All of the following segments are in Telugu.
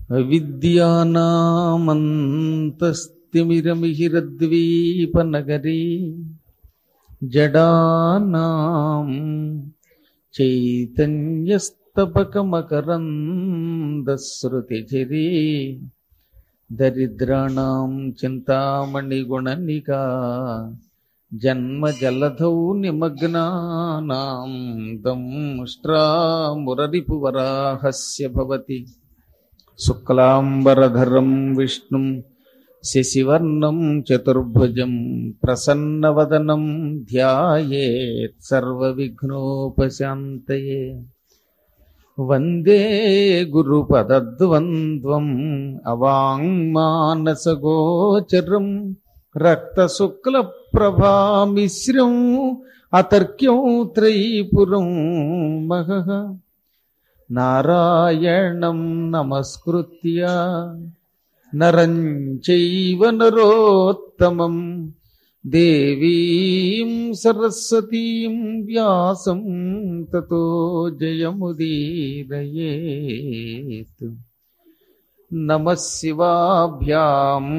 అవిద్యానామంతస్తిమిరమిహిరద్వీపనగరీ జడానాం చైతన్యస్తపకమకరందశ్రుతిచిరీ దరిద్రాణం చింతామణిగుణనికా జన్మజలధౌ నిమగ్నానాం దంష్ట్రామురరిపువరాహస్య భవతి శుక్లాంబరధరం విష్ణుం శశివర్ణం చతుర్భుజం ప్రసన్నవదనం ధ్యాయేత్ సర్వవిఘ్నోపశాంతయే వందే గురుపదద్వంద్వం అవాంగ్మానసగోచరం రక్తశుక్లప్రభామిశ్రం అతర్క్యం త్రైపురం మహః నారాయణం నమస్కృత్య నరం చైవ నరోత్తమం దేవీం సరస్వతీం వ్యాసం తతో జయముదీరయేత్ నమ శివాభ్యాం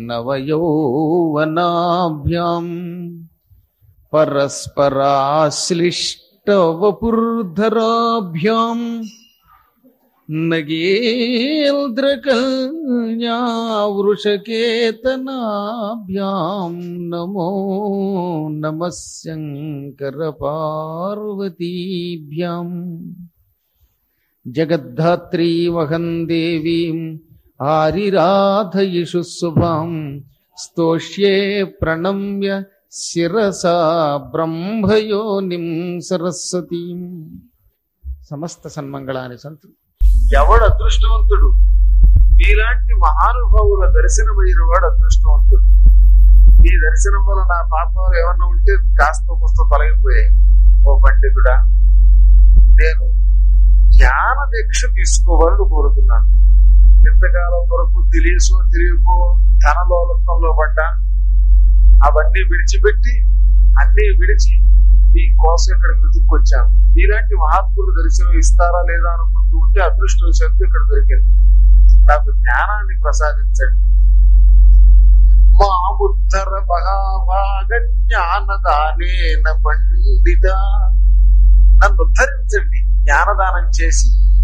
నవయౌవనాభ్యాం పరస్పరాశ్లిష్టవపుర్ధరాభ్యాం నగేంద్రకల్యావృషకేతనాభ్యాం నమో నమ శంకరపార్వతీభ్యాం జగద్ధాత్రీ వహం దేవీం ఆరిరాధయిషు శుభాం స్తోష్యే ప్రణమ్య శిరసా బ్రహ్మయోనిం సరస్వతీం సమస్త సన్మంగళాని సంతు ఎవడు అదృష్టవంతుడు మీలాంటి మహానుభావుల దర్శనమైన వాడు అదృష్టవంతుడు ఈ దర్శనం వల్ల నా పాపాలు ఏమన్నా ఉంటే కాస్త పుస్త తొలగిపోయాయి ఓ పండితుడా నేను జ్ఞాన దీక్ష తీసుకోవాలని కోరుతున్నాను ఇంతకాలం వరకు తెలియసో తెలియకో ధనలోలత్వంలో పడ్డా అవన్నీ విడిచిపెట్టి అన్ని విడిచి మీ కోసం ఇక్కడికి వెతుక్కొచ్చాను ఇలాంటి మహాత్ములు దర్శనం ఇస్తారా లేదా అనుకుంటూ ఉంటే అదృష్టవశాత్తు ఇక్కడ దొరికింది నాకు జ్ఞానాన్ని ప్రసాదించండి మా ఉత్తర మహాభాగ జ్ఞానదానేన పండిత నన్ను ఉద్ధరించండి జ్ఞానదానం చేసి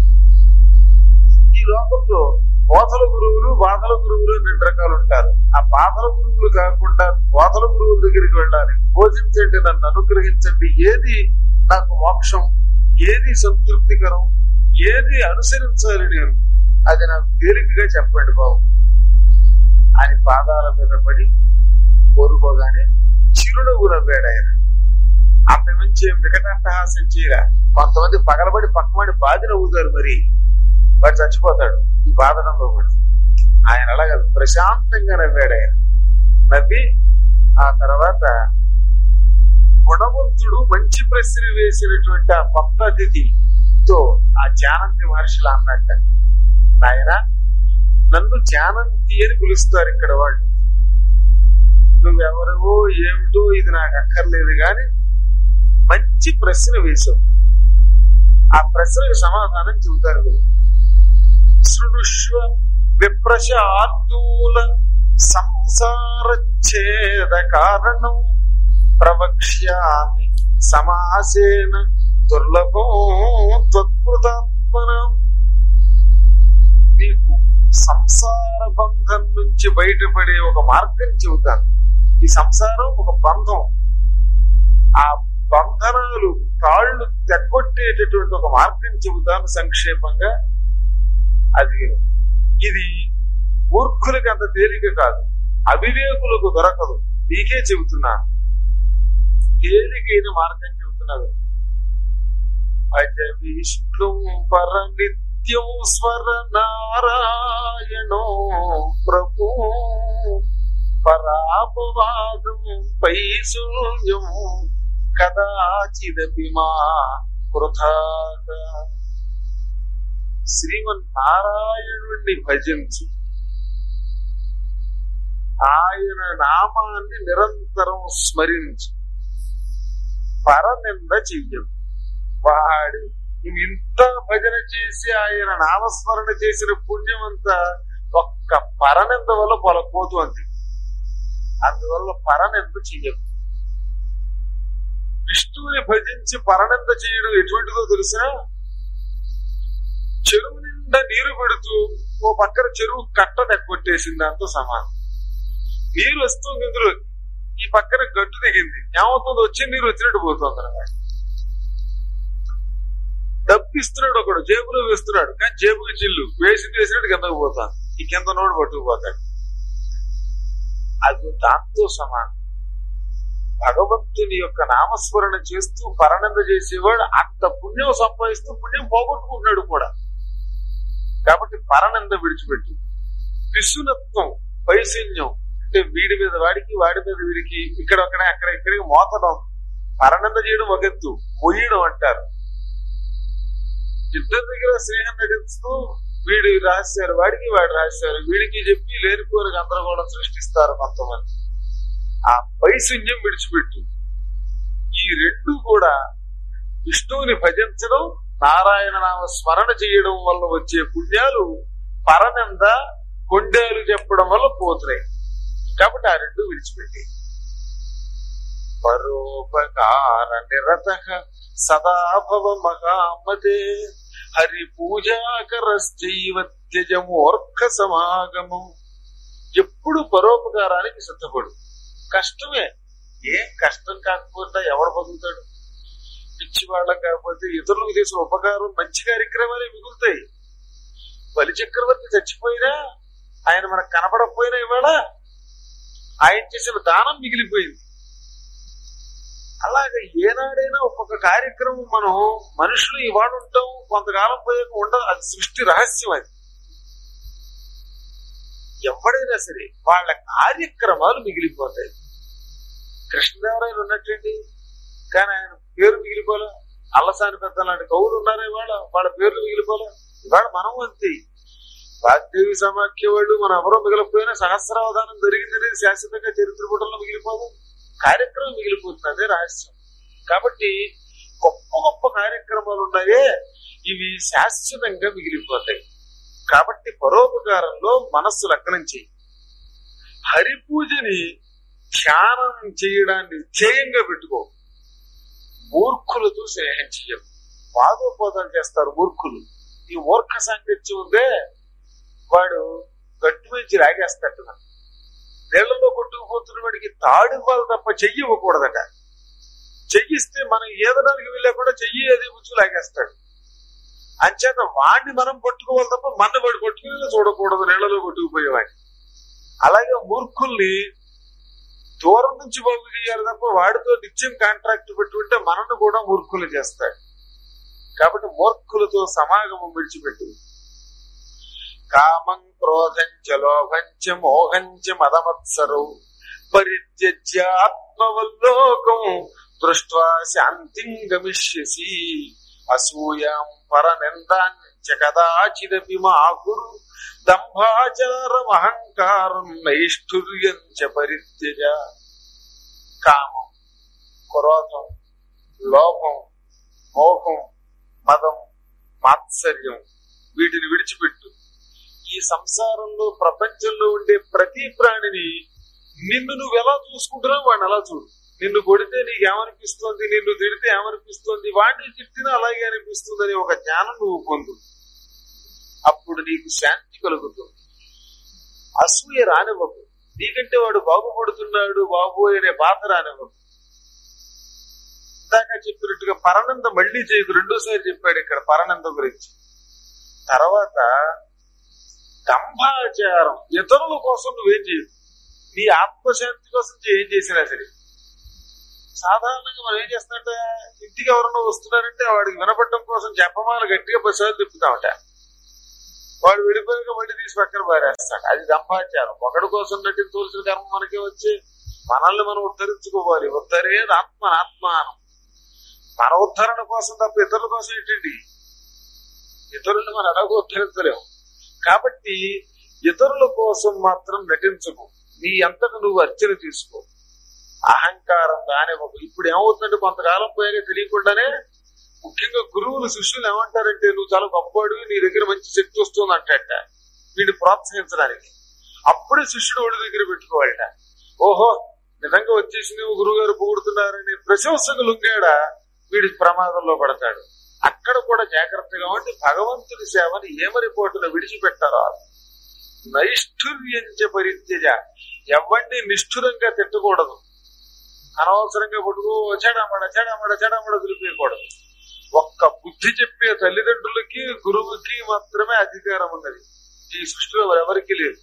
ఈ లోకంలో బోధల గురువులు బాధల గురువులు అని రెండు రకాలు ఉంటారు ఆ బాధల గురువులు కాకుండా బోధల గురువుల దగ్గరికి వెళ్ళాలి బోధించండి నన్ను అనుగ్రహించండి ఏది నాకు మోక్షం ఏది సంతృప్తికరం ఏది అనుసరించాలి నేను అది నాకు తేలికగా చెప్పండి బాబు అని పాదాల మీద పడి కోరుకోగానే చిరునవ్వు నవ్వాడు ఆయన అంతకుమించి ఏం వికటాట్టహాసం చేయరా కొంతమంది పగలబడి పక్కబడి బాధి నవ్వుతారు మరి వాడు చచ్చిపోతాడు ఈ బాధనంలో కూడా ఆయన అలాగే ప్రశాంతంగా నవ్వాడు ఆయన నవ్వి ఆ తర్వాత గుణవంతుడు మంచి ప్రశ్న వేసినటువంటి ఆ కొత్త అతిథితో ఆ జానంతి మహర్షులు అన్నట్ట ఆయన నన్ను జానంతి అని పిలుస్తారు ఇక్కడ వాళ్ళు నువ్వెవరవో ఏమిటో ఇది నాకు అక్కర్లేదు గాని మంచి ప్రశ్న వేశావు ఆ ప్రశ్నకు సమాధానం చెబుతారు మీరు శృణుష్వ విప్రశార్దూల సంసారచ్ఛేద కారణం ప్రవక్ష్యామి సమాసేన దుర్లభం త్వత్కృతాత్మన నీకు సంసార బంధం నుంచి బయటపడే ఒక మార్గం చెబుతాను ఈ సంసారం ఒక బంధం ఆ బంధనాలు తాళ్లు తెగ్గొట్టేటటువంటి ఒక మార్గం చెబుతాను సంక్షేపంగా అది ఇది మూర్ఖులకి అంత తేలిక కాదు అవివేకులకు దొరకదు నీకే చెబుతున్నాను తేలికైన మార్గం చెబుతున్నారు అజ విష్ణు పర నిత్యం స్వర నారాయణో ప్రభు పరాపవాదం పై శూన్యం కదాచిదపి మా కృథాక శ్రీమన్నారాయణుణ్ణి భజించు ఆయన నామాన్ని నిరంతరం స్మరించు పరనింద చెయ్యదు వాడి నువ్వు ఇంత భజన చేసి ఆయన నామస్మరణ చేసిన పుణ్యం అంతా ఒక్క పరనింద వల్ల పొలకపోతుంది అందువల్ల పరనింద చెయ్యకు విష్ణువుని భజించి పరనింద చేయడం ఎటువంటిదో తెలిసినా చెరువు నిండా నీరు పెడుతూ ఓ పక్కన చెరువు కట్ట నెక్కొట్టేసింది దాంతో సమానం నీరు వస్తుంది ఇందులో ఈ పక్కన గట్టు దిగింది ఏమవుతుంది వచ్చి నీరు వచ్చినట్టు పోతుంది అనమాట డబ్బు ఇస్తున్నాడు ఒకడు జేబులో వేస్తున్నాడు కానీ జేబుకి చిల్లు వేసింది వేసినట్టు కిందకు పోతాను ఈ కింద నోడు పట్టుకుపోతాడు అది దాంతో సమానం భగవంతుని యొక్క నామస్మరణ చేస్తూ పరనంద చేసేవాడు అంత పుణ్యం సంపాదిస్తూ పుణ్యం పోగొట్టుకుంటున్నాడు కూడా కాబట్టి పరనంద విడిచిపెట్టు పిసునత్వం వైశల్యం అంటే వీడి మీద వాడికి వాడి మీద వీడికి ఇక్కడ అక్కడ అక్కడ ఇక్కడికి మోతడం పరనంద చేయడం ఒక ఎత్తు మొయ్యడం అంటారు ఇద్దరి దగ్గర స్నేహం నటిస్తూ వీడు రాశారు వాడికి వాడు రాశారు వీడికి చెప్పి లేనిపోని గందరగోళం సృష్టిస్తారు కొంతమంది ఆ పైశూన్యం విడిచిపెట్టు ఈ రెండు కూడా విష్ణువుని భజించడం నారాయణ నామ స్మరణ చేయడం వల్ల వచ్చే పుణ్యాలు పరనంద కొండేలు చెప్పడం వల్ల పోతున్నాయి కాబట్టి ఆ రెండు విడిచిపెట్టి పరోపకార నిరత సదాభవ మహామతే హరి పూజాకరశ్చైవ త్యజమూర్ఖ సమాగము ఎప్పుడు పరోపకారానికి సిద్ధపడు కష్టమే ఏం కష్టం కాకపోతే ఎవడు బతుకుతాడు పిచ్చి వాళ్ళం కాకపోతే ఇతరులకు చేసిన ఉపకారం మంచి కార్యక్రమాలే మిగులుతాయి బలి చక్రవర్తి చచ్చిపోయినా ఆయన మనకు కనపడకపోయినా ఇవాళ ఆయన చేసిన దానం మిగిలిపోయింది అలాగే ఏనాడైనా ఒక్కొక్క కార్యక్రమం మనం మనుషులు ఇవాడు ఉంటాం కొంతకాలం పోయాక ఉండదు అది సృష్టి రహస్యం అది ఎవడైనా సరే వాళ్ళ కార్యక్రమాలు మిగిలిపోతాయి కృష్ణదేవరాయలు ఉన్నట్టండి కానీ ఆయన పేరు మిగిలిపోలే అల్లసాని పెద్ద లాంటి కవులు ఉన్నారా ఇవాళ వాళ్ళ పేర్లు మిగిలిపోలే ఇవాళ మనం అంతే వాగ్దేవి సమాఖ్య వాళ్ళు మనం ఎవరో మిగిలిపోయినా సహస్రావధానం జరిగిందనేది శాశ్వతంగా చరిత్ర పుటంలో మిగిలిపోదు కార్యక్రమం మిగిలిపోతుంది అదే రహస్యం కాబట్టి గొప్ప గొప్ప కార్యక్రమాలు ఉన్నాయే ఇవి శాశ్వతంగా మిగిలిపోతాయి కాబట్టి పరోపకారంలో మనస్సు లగ్నం చేయి హరి పూజని ధ్యానం చేయడాన్ని ధ్యేయంగా పెట్టుకో మూర్ఖులతో స్నేహం చెయ్యం వాదోపోదాలు చేస్తారు మూర్ఖులు ఈ మూర్ఖ సాంగత్యం ఉందే వాడు గట్టి మించి రాగేస్తాడు నన్ను నీళ్లలో కొట్టుకుపోతున్న వాడికి తాడు ఇవ్వాలి తప్ప చెయ్యి ఇవ్వకూడదట చెయ్యిస్తే మనం ఏదడానికి వెళ్ళకుండా చెయ్యి అది ముచ్చు లాగేస్తాడు అంచేత వాడిని మనం పట్టుకోవాలి తప్ప మన వాడు కొట్టుకుని చూడకూడదు నీళ్లలో కొట్టుకుపోయేవాడిని అలాగే మూర్ఖుల్ని దూరం నుంచి బాగు చేయాలి తప్ప వాడితో నిత్యం కాంట్రాక్ట్ పెట్టుకుంటే మనను కూడా మూర్ఖులు చేస్తాడు కాబట్టి మూర్ఖులతో సమాగమం విడిచిపెట్టు కామం క్రోధంచ లోభంచ మోహంచ మదమత్సరౌ పరిత్యజ్య ఆత్మవల్లోకం దృష్ట్వా శాంతిం గమిష్యసి అసూయాం పరనిందాంచ కదాచిదపి మా గురు దంభాచారం అహంకారం నైష్ఠుర్యం చ పరిత్యజ కామం క్రోధం లోభం మోహం మదం మాత్సర్యం వీటిని విడిచిపెట్టు ఈ సంసారంలో ప్రపంచంలో ఉండే ప్రతి ప్రాణిని నిన్ను నువ్వు ఎలా చూసుకుంటున్నావు వాడిని అలా చూడు నిన్ను కొడితే నీకు ఏమనిపిస్తోంది నిన్ను తిడితే ఏమనిపిస్తోంది వాడిని తిట్టినా అలాగే అనిపిస్తుంది అని ఒక జ్ఞానం నువ్వు పొందు అప్పుడు నీకు శాంతి కలుగుతుంది అసూయ రానివ్వకు నీకంటే వాడు బాగుపడుతున్నాడు బాబు అనే బాధ రానివ్వకు ఇందాక చెప్పినట్టుగా పరనంద మళ్ళీ చేయకు రెండోసారి చెప్పాడు ఇక్కడ పరనంద గురించి తర్వాత దంభాచారం ఇతరుల కోసం నువ్వేం చేయదు నీ ఆత్మశాంతి కోసం ఏం చేసినా సరే సాధారణంగా మనం ఏం చేస్తున్నట్టే ఇంటికి ఎవరన్నా వస్తున్నారంటే వాడికి వినపడడం కోసం జపమాల గట్టిగా పదిసార్లు తిప్పుతామట వాడు వెళ్ళిపోయాక మళ్ళీ తీసి పక్కన పారేస్తాడు అది దంభాచారం ఒకడి కోసం నటించవలసిన కర్మ మనకే వచ్చి మనల్ని మనం ఉద్ధరించుకోవాలి ఉద్ధరేది ఆత్మ ఆత్మానం మన ఉద్ధరణ కోసం తప్ప ఇతరుల కోసం ఏంటండి ఇతరులను మనం ఎలాగో ఉద్ధరించలేము కాబట్టి ఇతరుల కోసం మాత్రం నటించకు నీ అంతట నువ్వు అర్చన తీసుకో అహంకారం రానివ్వకు ఇప్పుడు ఏమవుతుందంటే కొంతకాలం పోయాక తెలియకుండానే ముఖ్యంగా గురువులు శిష్యులు ఏమంటారంటే నువ్వు చాలా గొప్పవాడు నీ దగ్గర మంచి శక్తి వస్తుంది అంటట వీడిని ప్రోత్సహించడానికి అప్పుడే శిష్యుడు ఒడి దగ్గర పెట్టుకోవాలట ఓహో నిజంగా వచ్చేసి నువ్వు గురువు గారు పొగుడుతున్నారని ప్రశంసకు లొంగాడా వీడి ప్రమాదంలో పడతాడు అక్కడ కూడా జాగ్రత్తగా ఉండి భగవంతుడి సేవని ఏమరిపోటును విడిచిపెట్టారో నైష్ఠుర్యంచ పరిత్యజ ఎవరిని నిష్ఠురంగా తిట్టకూడదు అనవసరంగా పట్టుకో చెడమడ చెడమడ చెడమడ వదిలిపోయకూడదు ఒక్క బుద్ధి చెప్పే తల్లిదండ్రులకి గురువుకి మాత్రమే అధికారం ఉన్నది ఈ సృష్టిలో ఎవరికి లేదు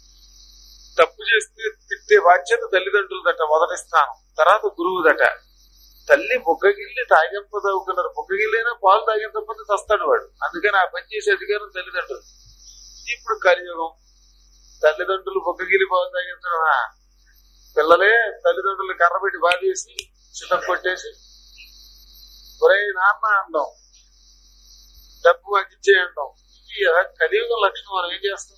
తప్పు చేస్తే తిట్టే బాధ్యత తల్లిదండ్రులదట మొదటి స్థానం తర్వాత గురువుదట తల్లి బుగ్గగిల్లి తాగింప తవ్వుకున్నారు బుగ్గగిల్లైనా పాలు తాగించకపోతే చస్తాడు వాడు అందుకని ఆ పని చేసే అధికారం తల్లిదండ్రులు ఇప్పుడు కలియుగం తల్లిదండ్రులు బుగ్గగిల్లి పాలు తాగించడం ఆ, పిల్లలే తల్లిదండ్రులు కర్ర పెట్టి బాధేసి చితం కొట్టేసి ఒరే నాన్న అండం డబ్బు మాకిచ్చే అంటాం ఈ కలియుగం లక్షణం మనం ఏం చేస్తాం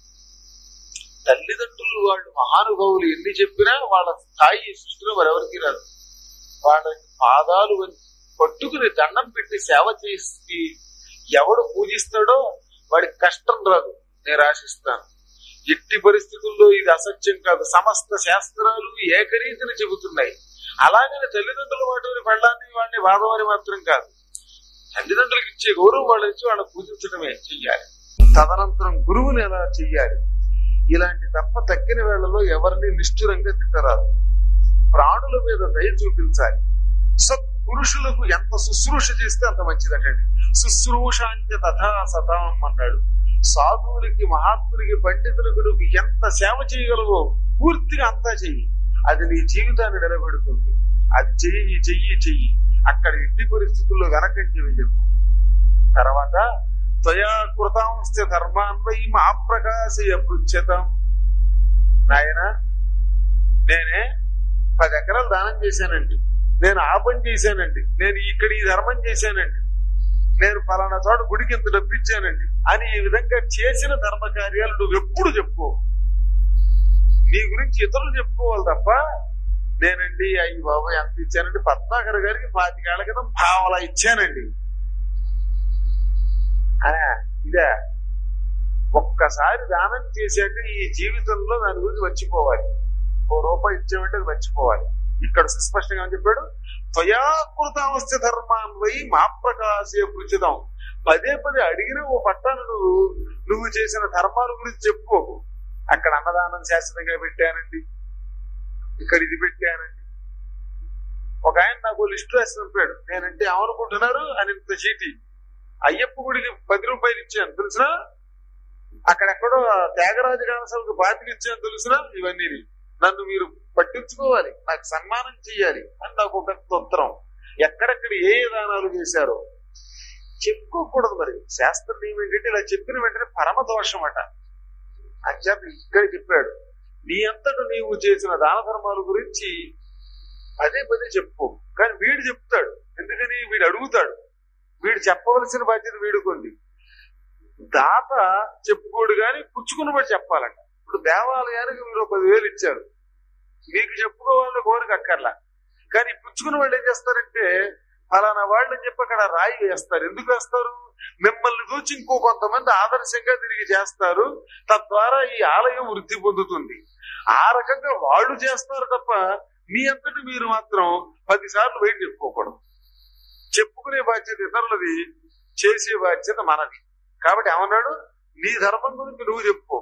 తల్లిదండ్రులు వాళ్ళు మహానుభావులు ఎన్ని చెప్పినా వాళ్ళ స్థాయి ఈ సృష్టిలో మరెవరికి రాదు వాళ్ళ పాదాలు వంచి పట్టుకుని దండం పెట్టి సేవ చేసి ఎవడు పూజిస్తాడో వాడికి కష్టం రాదు నేను ఆశిస్తాను ఎట్టి పరిస్థితుల్లో ఇది అసత్యం కాదు సమస్త శాస్త్రాలు ఏకరీతిని చెబుతున్నాయి అలాగని తల్లిదండ్రుల వాటిని పెళ్ళాన్ని వాడిని వాదమని మాత్రం కాదు తల్లిదండ్రులకు ఇచ్చే గౌరవం వాళ్ళు ఇచ్చి వాళ్ళని పూజించడమే చెయ్యాలి తదనంతరం గురువుని ఎలా చెయ్యాలి ఇలాంటి తప్ప తక్కిన వేళలో ఎవరిని నిష్ఠురంగా తిట్టరాదు ప్రాణుల మీద దయ చూపించాలి సత్పురుషులకు ఎంత శుశ్రూష చేస్తే అంత మంచిదటండి శుశ్రూష అంటే తథా సతాం అన్నాడు సాధువులకి మహాత్ములకి పండితులకు నువ్వు ఎంత సేవ చేయగలవో పూర్తిగా అంతా చెయ్యి అది నీ జీవితాన్ని నిలబెడుతుంది అది చెయ్యి చెయ్యి చెయ్యి అక్కడ ఎట్టి పరిస్థితుల్లో వెనకంటి వెళ్ళకు తర్వాత త్వయా కృతాంశ ధర్మాన్వై మా ప్రకాశయ పృచ్ఛతం నాయన నేనే పది ఎకరాలు దానం చేశానండి నేను ఆ పని చేశానండి నేను ఇక్కడ ఈ ధర్మం చేశానండి నేను ఫలానా చోట గుడికి ఇంత డబ్బిచ్చానండి అని ఈ విధంగా చేసిన ధర్మ కార్యాలు నువ్వు ఎప్పుడు చెప్పుకో నీ గురించి ఇతరులు చెప్పుకోవాలి తప్ప నేనండి అయ్యి బాబు ఎంత ఇచ్చానండి పద్మాకర్ గారికి పాతికేళ్ల క్రితం పావలా ఇచ్చానండి అనే ఇదే ఒక్కసారి దానం చేశాక ఈ జీవితంలో దాని గురించి మర్చిపోవాలి ఓ రూపాయి ఇచ్చామంటే అది మర్చిపోవాలి ఇక్కడ సుస్పష్టంగా ఏమని చెప్పాడు త్వయాకృతావస్థ ధర్మాన్వై మా ప్రకాశే పృచితం పదే పదే అడిగిన ఓ పట్టాను నువ్వు నువ్వు చేసిన ధర్మాల గురించి చెప్పుకోకు అక్కడ అన్నదానం శాశ్వతంగా పెట్టానండి ఇక్కడ ఇది పెట్టానండి ఒక ఆయన నాకు లిస్టు రాసి పంపాడు నేనంటే ఏమనుకుంటున్నారు అని ఇంత చీటి అయ్యప్ప గుడికి పది రూపాయలు ఇచ్చాను తెలుసునా అక్కడెక్కడో త్యాగరాజ కాలసలకు బాధ్యత ఇచ్చాను తెలుసునా ఇవన్నీ నన్ను మీరు పట్టించుకోవాలి నాకు సన్మానం చేయాలి అని నాకు ఒక ఉత్తరం ఎక్కడెక్కడ ఏ ఏ దానాలు చేశారో చెప్పుకోకూడదు మరి శాస్త్ర నియమం ఏంటంటే ఇలా చెప్పిన వెంటనే పరమ దోషం అట అని చెప్పి ఇక్కడ చెప్పాడు నీ అంతటా నీవు చేసిన దాన ధర్మాల గురించి పదే పదే చెప్పుకో కానీ వీడు చెప్తాడు ఎందుకని వీడు అడుగుతాడు వీడు చెప్పవలసిన బాధ్యత వీడుకుంది దాత చెప్పుకోడు కానీ పుచ్చుకున్న బట్టి చెప్పాలంట ఇప్పుడు దేవాలయానికి మీరు పదివేలు ఇచ్చారు మీకు చెప్పుకోవాలని కోరిక అక్కర్లా కానీ పుచ్చుకున్న వాళ్ళు ఏం చేస్తారంటే ఫలానా వాళ్ళు అని చెప్పి అక్కడ రాయి వేస్తారు ఎందుకు వేస్తారు మిమ్మల్ని చూచి ఇంకో కొంతమంది ఆదర్శంగా తిరిగి చేస్తారు తద్వారా ఈ ఆలయం వృద్ధి పొందుతుంది ఆ రకంగా వాళ్ళు చేస్తారు తప్ప మీ అంతటి మీరు మాత్రం పది సార్లు బయట చెప్పుకోకూడదు చెప్పుకునే బాధ్యత ఇతరులది చేసే బాధ్యత మనది కాబట్టి ఏమన్నాడు నీ ధర్మం గురించి నువ్వు చెప్పుకో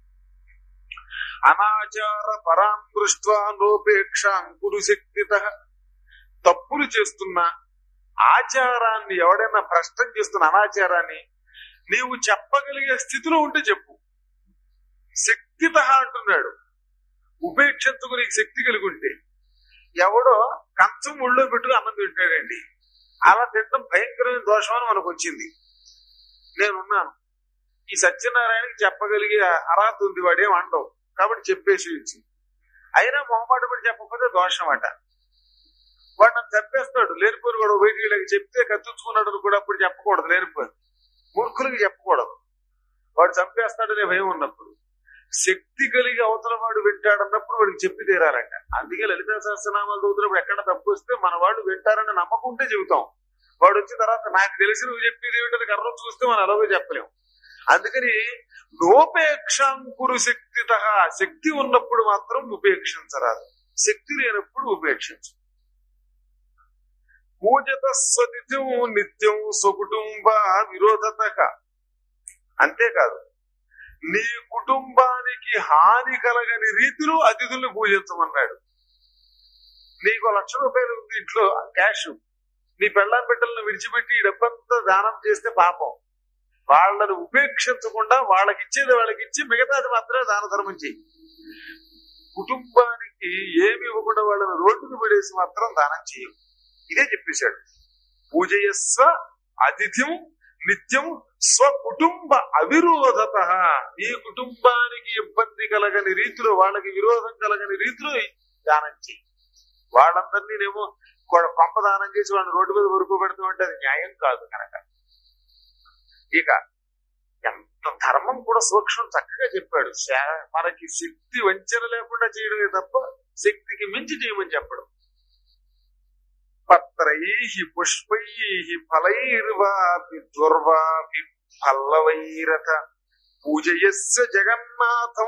అనాచార పరాం దృష్ట్వా నోపేక్ష అంకురు శక్తిత తప్పులు చేస్తున్న ఆచారాన్ని ఎవడైనా భ్రష్టం చేస్తున్న అనాచారాన్ని నీవు చెప్పగలిగే స్థితిలో ఉంటే చెప్పు శక్తిత అంటున్నాడు ఉపేక్షించుకు నీకు శక్తి కలిగి ఉంటే ఎవడో కంచం ఒళ్ళో పెట్టుకుని అన్నం తింటాడండి అలా తినడం భయంకరమైన దోషం అని మనకు వచ్చింది నేనున్నాను ఈ సత్యనారాయణకి చెప్పగలిగే అర్హత ఉంది వాడేం అండవు కాబట్టి చెప్పేసి ఇచ్చి అయినా మొహమాట పడి చెప్పకపోతే దోషం అట వాడు నన్ను చంపేస్తాడు లేనిపోయి కూడా బయటికి వీళ్ళకి చెప్తే కత్తించుకున్నాడు కూడా అప్పుడు చెప్పకూడదు లేనిపోయి మూర్ఖులకి చెప్పకూడదు వాడు చంపేస్తాడనే భయం ఉన్నప్పుడు శక్తి కలిగి అవతల వాడు వింటాడన్నప్పుడు వాడికి చెప్పి తీరాలంట అందుకే లలితా సహస్రనామాలు చదువుతున్నప్పుడు ఎక్కడ తప్పు వస్తే మన వాళ్ళు వింటారని నమ్మకం ఉంటే చెబుతాం వాడు వచ్చిన తర్వాత నాకు తెలిసి నువ్వు చెప్పేది ఏమిటో కర్ర చూస్తే మనం ఎలాగో చెప్పలేం అందుకని నోపేక్షాంకురు శక్తిత శక్తి ఉన్నప్పుడు మాత్రం ఉపేక్షించరాదు శక్తి లేనప్పుడు ఉపేక్షించు పూజత స్వతిథ్యం నిత్యం స్వకుటుంబ విరోధతక అంతేకాదు నీ కుటుంబానికి హాని కలగని రీతిలో అతిథుల్ని పూజించమన్నాడు నీకు లక్ష రూపాయలు ఉంది ఇంట్లో క్యాష్ నీ పెళ్ళాం బిడ్డలను విడిచిపెట్టి ఈ డబ్బంతా దానం చేస్తే పాపం వాళ్ళని ఉపేక్షించకుండా వాళ్ళకి ఇచ్చేది వాళ్ళకి ఇచ్చి మిగతాది మాత్రమే దాన ధర్మం చెయ్యి కుటుంబానికి ఏమి ఇవ్వకుండా వాళ్ళని రోడ్డుకు పడేసి మాత్రం దానం చేయం ఇదే చెప్పేశాడు పూజయస్వ అతిథ్యం నిత్యం స్వకుటుంబ అవిరోధత ఈ కుటుంబానికి ఇబ్బంది కలగని రీతిలో వాళ్ళకి విరోధం కలగని రీతిలో దానం చేయి వాళ్ళందరినీ నేమో పంప దానం చేసి వాళ్ళని రోడ్డు మీద వరకు పెడుతూ అది న్యాయం కాదు కనుక ఇక ఎంత ధర్మం కూడా సూక్ష్మం చక్కగా చెప్పాడు శా- మనకి శక్తి వంచన లేకుండా చేయడమే తప్ప శక్తికి మించి చేయమని చెప్పడం పత్రై పుష్పై ఫలైర్వాపి దుర్వాపి పల్లవైరథ పూజయస్య జగన్నాథం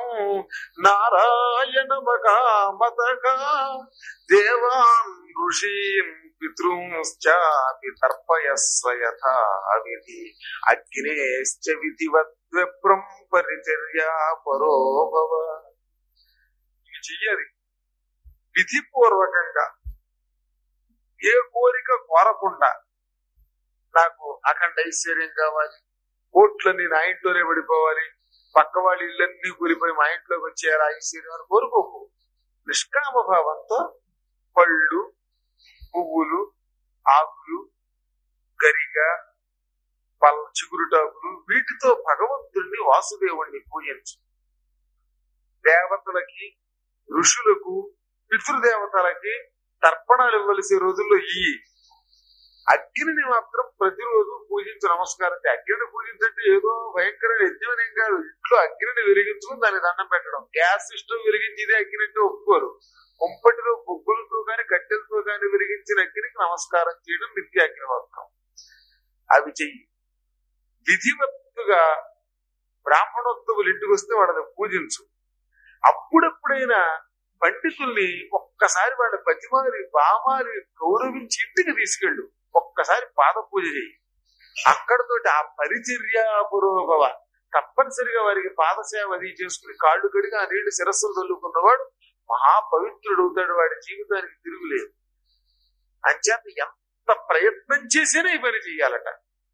నారాయణమకామతకా దేవాన్ ఋషీన్ పితృంశ్చాపి తర్పయస్వ యథా విధి అగ్నేశ్చ విధివద్విప్రం పరిచర్యా పరోభవ ఇవి చెయ్యాలి విధిపూర్వకంగా ఏ కోరిక కోరకుండా నాకు అఖండ ఐశ్వర్యం కావాలి కోట్లన్నీ నా ఇంట్లోనే పడిపోవాలి పక్క వాళ్ళ ఇళ్ళన్నీ కూలిపోయి మా ఇంట్లోకి వచ్చేయాలి ఆ ఐశ్వర్యం అని కోరుకోకు నిష్కామ భావంతో పళ్ళు పువ్వులు ఆకులు గరిగ పల్ చిగురుటాకులు వీటితో భగవంతుడిని వాసుదేవుణ్ణి పూజించు దేవతలకి ఋషులకు పితృదేవతలకి తర్పణాలు ఇవ్వవలసే రోజుల్లో ఈ అగ్నిని మాత్రం ప్రతిరోజు పూజించు నమస్కారం చేయి. అగ్నిని పూజించంటే ఏదో భయంకర యజ్ఞమనేం కాదు ఇంట్లో అగ్నిని వెలిగించుకుని దాన్ని దండం పెట్టడం గ్యాస్ స్టవ్ వెలిగించేది అగ్ని అంటే ఒప్పుకోరు కుంపటిలో బొగ్గులతో గాని కట్టెలతో గాని వెలిగించిన అగ్నికి నమస్కారం చేయడం నిత్య అగ్నిహోత్రం అవి చెయ్యి విధివత్తుగా బ్రాహ్మణోత్సవులు ఇంటికి వస్తే వాళ్ళని పూజించు అప్పుడెప్పుడైనా పండితుల్ని ఒక్కసారి వాళ్ళ బతిమారి బామారి గౌరవించి ఇంటికి తీసుకెళ్ళు ఒక్కసారి పాద పూజ చేయి అక్కడతోటి ఆ పరిచర్య పురోభవ తప్పనిసరిగా వారికి పాదసేవ అది చేసుకుని కాళ్ళు కడిగి ఆ నీళ్లు శిరస్సులు చల్లుకున్నవాడు మహాపవిత్రుడు అవుతాడు వాడి జీవితానికి తిరుగులేదు అంచేత ఎంత ప్రయత్నం చేసినా ఈ పని చెయ్యాలట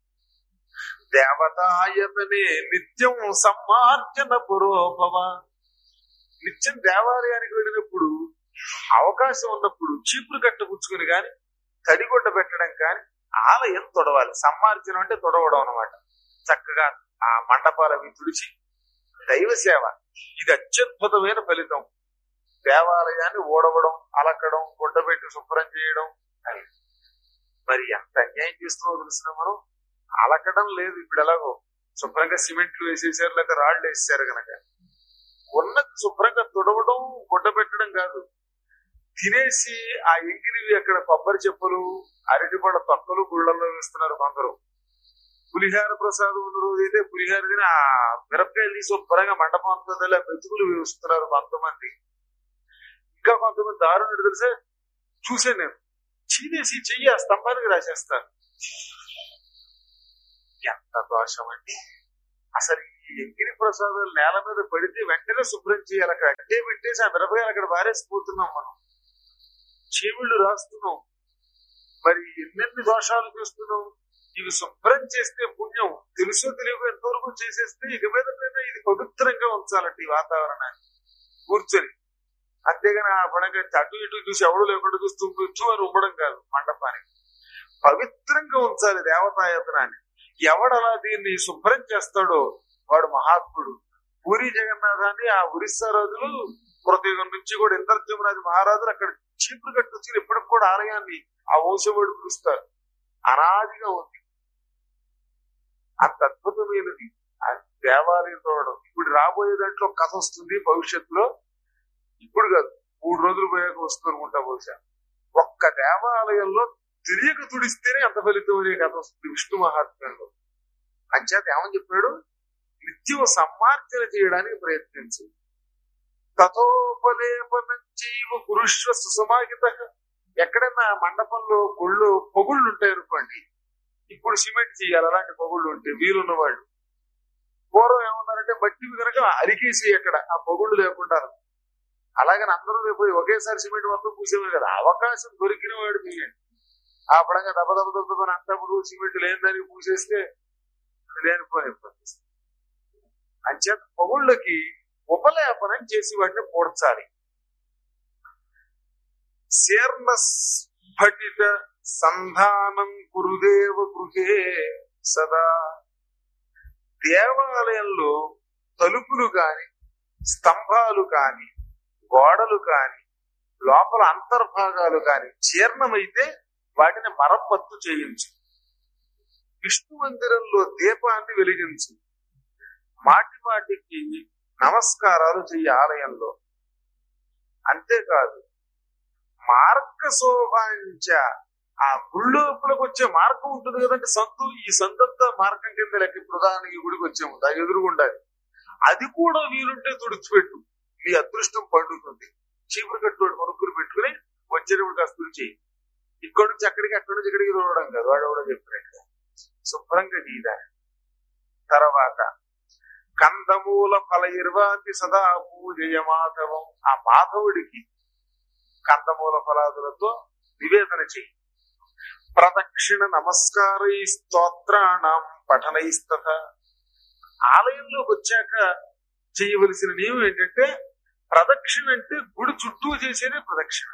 దేవతాయతనే నిత్యం సమ్మార్జన పురోభవ నిత్యం దేవాలయానికి వెళ్ళినప్పుడు అవకాశం ఉన్నప్పుడు చీపురు కట్ట పుచ్చుకుని గాని తడిగొడ్డ పెట్టడం కాని ఆలయం తొడవాలి సమ్మార్జనం అంటే తొడవడం అన్నమాట చక్కగా ఆ మండపాలు అవి తుడిచి దైవ సేవ ఇది అత్యద్భుతమైన ఫలితం దేవాలయాన్ని ఓడవడం అలకడం గుడ్డబెట్టి శుభ్రం చేయడం అని మరి ఎంత అన్యాయం చేస్తున్నావు తెలిసిన మనం అలకడం లేదు ఇప్పుడు ఎలాగో శుభ్రంగా సిమెంట్లు వేసేసారు లేక రాళ్ళు వేసేసారు కనుక ఉన్నది శుభ్రంగా తుడవడం గుడ్డ పెట్టడం కాదు తినేసి ఆ ఎంగిలివి అక్కడ కొబ్బరి చెప్పులు అరటిపళ్ళ తొక్కలు గుళ్ళల్లో వేస్తున్నారు కొందరు పులిహార ప్రసాదం ఉన్న రోజు అయితే పులిహార తిని ఆ మిరపకాయలు తీసి శుభ్రంగా మండపం అంతా మెతుకులు వేస్తున్నారు కొంతమంది ఇంకా కొంతమంది దారుణుడు తెలిసే చూసాను నేను చీనేసి చెయ్యి ఆ స్తంభానికి రాసేస్తారు ఎంత దోషం అండి అసలు ఈ ఎంగిరి ప్రసాదాలు నేల మీద పడితే వెంటనే శుభ్రం చేయాలి అక్కడ అట్టే పెట్టేసి ఆ మిరపకాయలు అక్కడ వారేసిపోతున్నాం మనం చీమిళ్ళు రాస్తున్నాం మరి ఎన్నెన్ని దోషాలు చేస్తున్నాం ఇవి శుభ్రం చేస్తే పుణ్యం తెలుసో తెలియకో ఎంతవరకు చేసేస్తే ఇక మీద మీద ఇది పవిత్రంగా ఉంచాలంటే ఈ వాతావరణాన్ని కూర్చొని అంతేగాని ఆ పడంగా అటు ఇటు చూసి ఎవడు లేకుండా చూస్తూ కూర్చో అని ఉమ్మడం కాదు మండపానికి పవిత్రంగా ఉంచాలి దేవతాయతనాన్ని ఎవడలా దీన్ని శుభ్రం చేస్తాడో వాడు మహాత్ముడు పూరి జగన్నాథాన్ని ఆ ఒరిస్సా రాజులు కృతయుగం నుంచి కూడా ఇంద్రజమరాజు మహారాజులు అక్కడ చీపురు కట్టొచ్చి ఇప్పటికి కూడా ఆలయాన్ని ఆ వంశవాడు పిలుస్తారు అనాదిగా ఉంది అంత అద్భుతమైనది ఆ దేవాలయం చూడడం ఇప్పుడు రాబోయే దాంట్లో కథ వస్తుంది భవిష్యత్తులో ఇప్పుడు కాదు మూడు రోజులు పోయాక వస్తుంది అనుకుంటా బహుశా ఒక్క దేవాలయంలో తెలియక తుడిస్తేనే అంత ఫలితం అనే కథ వస్తుంది విష్ణు మహాత్మ్యంలో అంచేత ఏమని చెప్పాడు నిత్యం సమ్మార్జన చేయడానికి ప్రయత్నించు తథోపలేపనం చేయవ పురుష్వ సుసమాహిత ఎక్కడైనా మండపంలో గుళ్ళు పొగుళ్ళు ఉంటాయి అనుకోండి ఇప్పుడు సిమెంట్ చేయాలి అలాంటి పొగుళ్ళు ఉంటే వీలున్న వాళ్ళు పూర్వం ఏమన్నారంటే మట్టి కనుక అరికేసి అక్కడ ఆ పొగుళ్ళు లేకుండా అలాగని అందరూ రేపు ఒకేసారి సిమెంట్ మొత్తం పూసేవారు కదా అవకాశం దొరికిన వాడు తీయండి ఆ పడంగా దెబ్బ దెబ్బ దెబ్బని అంతప్పుడు సిమెంట్ లేని దానికి పూసేస్తే లేనిపోయిన ఇబ్బంది అంచేత పొగుళ్ళకి ఉపలేపనం చేసి వాటిని పూడ్చాలి శీర్ణ స్ఫటిత సంధానం కురుదేవ గృహే సదా దేవాలయంలో తలుపులు కాని స్తంభాలు కాని గోడలు కాని లోపల అంతర్భాగాలు కాని జీర్ణమైతే వాటిని మరమ్మత్తు చేయించు విష్ణు మందిరంలో దీపాన్ని వెలిగించు మాటి మాటికి నమస్కారాలు చెయ్యి ఆలయంలో అంతేకాదు మార్గ శోభాంచ ఆ గుళ్ళోపులకు వచ్చే మార్గం ఉంటుంది కదండి సంతు ఈ సంతంతా మార్గం కింద లెక్క ఇప్పుడు ఉదాహరణకి ఈ గుడికి వచ్చాము దాని ఎదురుగుండాలి అది కూడా వీలుంటే తుడిచిపెట్టు నీ అదృష్టం పండుతుంది చీపురు కట్టుకోడు కొనుక్కులు పెట్టుకుని వచ్చేటప్పుడు కాస్త తుడిచి ఇక్కడి నుంచి అక్కడికి అక్కడి నుంచి ఇక్కడికి తోడడం కాదు వాడు కూడా చెప్పినట్టు శుభ్రంగా నీదా తర్వాత కందమూల ఫల ఇర్వాతి సదా పూజయ మాధవం ఆ మాధవుడికి కందమూల ఫలాదులతో నివేదన చెయ్యి ప్రదక్షిణ నమస్కారై స్తోత్రాణం పఠనైస్తత ఆలయంలోకి వచ్చాక చేయవలసిన నియమం ఏంటంటే ప్రదక్షిణ అంటే గుడి చుట్టూ చేసేదే ప్రదక్షిణ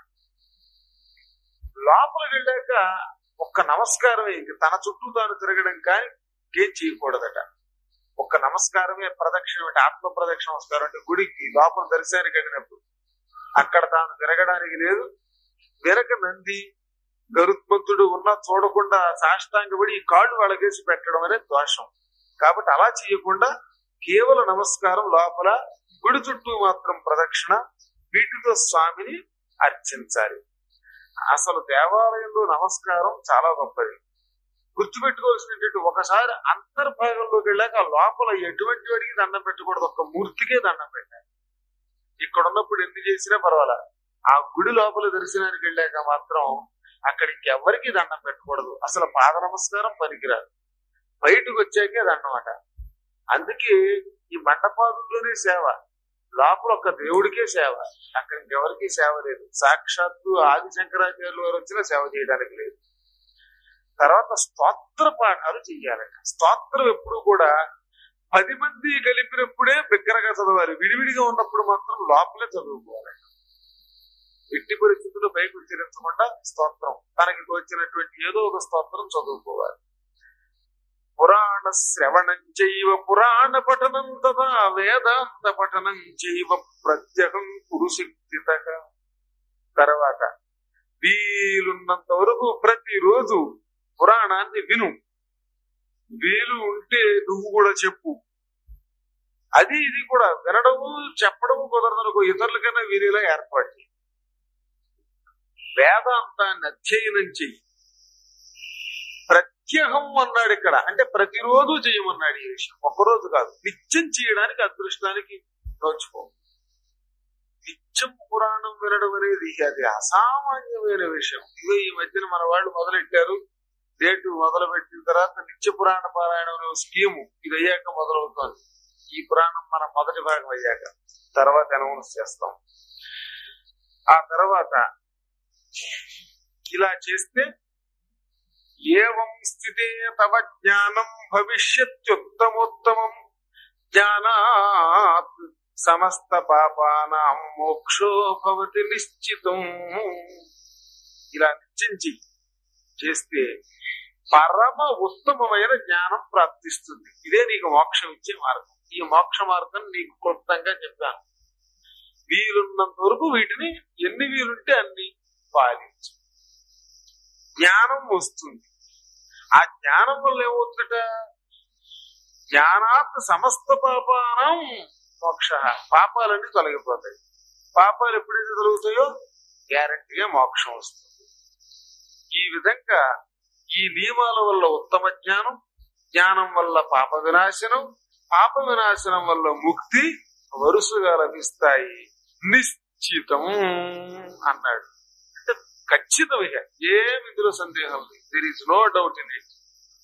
లోపలికి వెళ్ళాక ఒక్క నమస్కారమే ఇంక తన చుట్టూ తాను తిరగడం కానీ ఏం చేయకూడదట ఒక్క నమస్కారమే ప్రదక్షిణ అంటే ఆత్మ ప్రదక్షిణ నమస్కారం అంటే గుడికి లోపల దర్శనానికి వెళ్ళినప్పుడు అక్కడ తాను తిరగడానికి లేదు వెనక నంది గరుత్మంతుడు ఉన్నా చూడకుండా సాష్టాంగపడి ఈ కాళ్ళు వాళ్ళకేసి పెట్టడం అనేది దోషం కాబట్టి అలా చేయకుండా కేవల నమస్కారం లోపల గుడి చుట్టూ మాత్రం ప్రదక్షిణ వీటితో స్వామిని అర్చించాలి అసలు దేవాలయంలో నమస్కారం చాలా గొప్పది గుర్తుపెట్టుకోవాల్సినటువంటి ఒకసారి అంతర్భాగంలోకి వెళ్ళాక ఆ లోపల ఎటువంటి వాడికి దండం పెట్టకూడదు ఒక మూర్తికే దండం పెట్టాలి ఇక్కడ ఉన్నప్పుడు ఎన్ని చేసినా పర్వాలా ఆ గుడి లోపల దర్శనానికి వెళ్ళాక మాత్రం అక్కడ ఇంకెవరికి దండం పెట్టకూడదు అసలు పాద నమస్కారం పనికిరాదు బయటకు వచ్చాకే దండం అందుకే ఈ మండపాదుల్లోనే సేవ లోపల ఒక దేవుడికే సేవ అక్కడ ఇంకెవరికి సేవ లేదు సాక్షాత్తు ఆది శంకరాచార్యుల వారు వచ్చినా సేవ చేయడానికి లేదు తర్వాత స్తోత్ర పాఠాలు చెయ్యాలట స్తోత్రం ఎప్పుడు కూడా పది మంది కలిపినప్పుడే బిగ్గరగా చదవాలి విడివిడిగా ఉన్నప్పుడు మాత్రం లోపలే చదువుకోవాలి ఎట్టి పరిస్థితుల్లో పైకి ఉచ్చరించకుండా స్తోత్రం తనకి వచ్చినటువంటి ఏదో ఒక స్తోత్రం చదువుకోవాలి పురాణ శ్రవణం చైవ పురాణ పఠనం తదా వేదాంత పఠనం చైవ ప్రత్యహం కురుశక్తిత తర్వాత వీలున్నంత వరకు ప్రతిరోజు పురాణాన్ని విను వీలు ఉంటే నువ్వు కూడా చెప్పు అది ఇది కూడా వినడము చెప్పడము కుదరదనుకో ఇతరులకైనా వీరిలా ఏర్పాటు చేయి వేదాంతాన్ని అధ్యయనం చెయ్యి ప్రత్యహం అన్నాడు ఇక్కడ అంటే ప్రతిరోజు చేయమన్నాడు ఈ విషయం ఒక్కరోజు కాదు నిత్యం చేయడానికి అదృష్టానికి నోచుకో నిత్యం పురాణం వినడం అనేది అది అసామాన్యమైన విషయం ఇదో ఈ మధ్యన మన వాళ్ళు మొదలెట్టారు డేటు మొదలు పెట్టిన తర్వాత నిత్య పురాణ పారాయణం అనే స్కీము ఇది అయ్యాక మొదలవుతోంది ఈ పురాణం మన మొదటి భాగం అయ్యాక తర్వాత అనౌన్స్ చేస్తాం ఆ తర్వాత ఇలా చేస్తే ఏవం స్థితే తవ జ్ఞానం భవిష్యత్యుత్తమోత్తమం జ్ఞానాత్ సమస్త పాపానాం మోక్షో భవతి నిశ్చితం ఇలా నిశ్చయించి చేస్తే పరమ ఉత్తమమైన జ్ఞానం ప్రాప్తిస్తుంది ఇదే నీకు మోక్షం ఇచ్చే మార్గం ఈ మోక్ష మార్గం నీకు క్లుప్తంగా చెప్పాను వీలున్నంత వరకు వీటిని ఎన్ని వీలుంటే అన్ని పాలించు జ్ఞానం వస్తుంది ఆ జ్ఞానం వల్ల ఏమవుతుందట జ్ఞానాత్ సమస్త పాపానం మోక్ష పాపాలన్నీ తొలగిపోతాయి పాపాలు ఎప్పుడైతే తొలగుతాయో గ్యారంటీగా మోక్షం వస్తుంది ఈ విధంగా ఈ నియమాల వల్ల ఉత్తమ జ్ఞానం జ్ఞానం వల్ల పాప వినాశనం పాప వినాశనం వల్ల ముక్తి వరుసగా లభిస్తాయి నిశ్చితం అన్నాడు అంటే ఖచ్చితం ఇక ఏమి ఇందులో సందేహం లేదు there is no doubt in it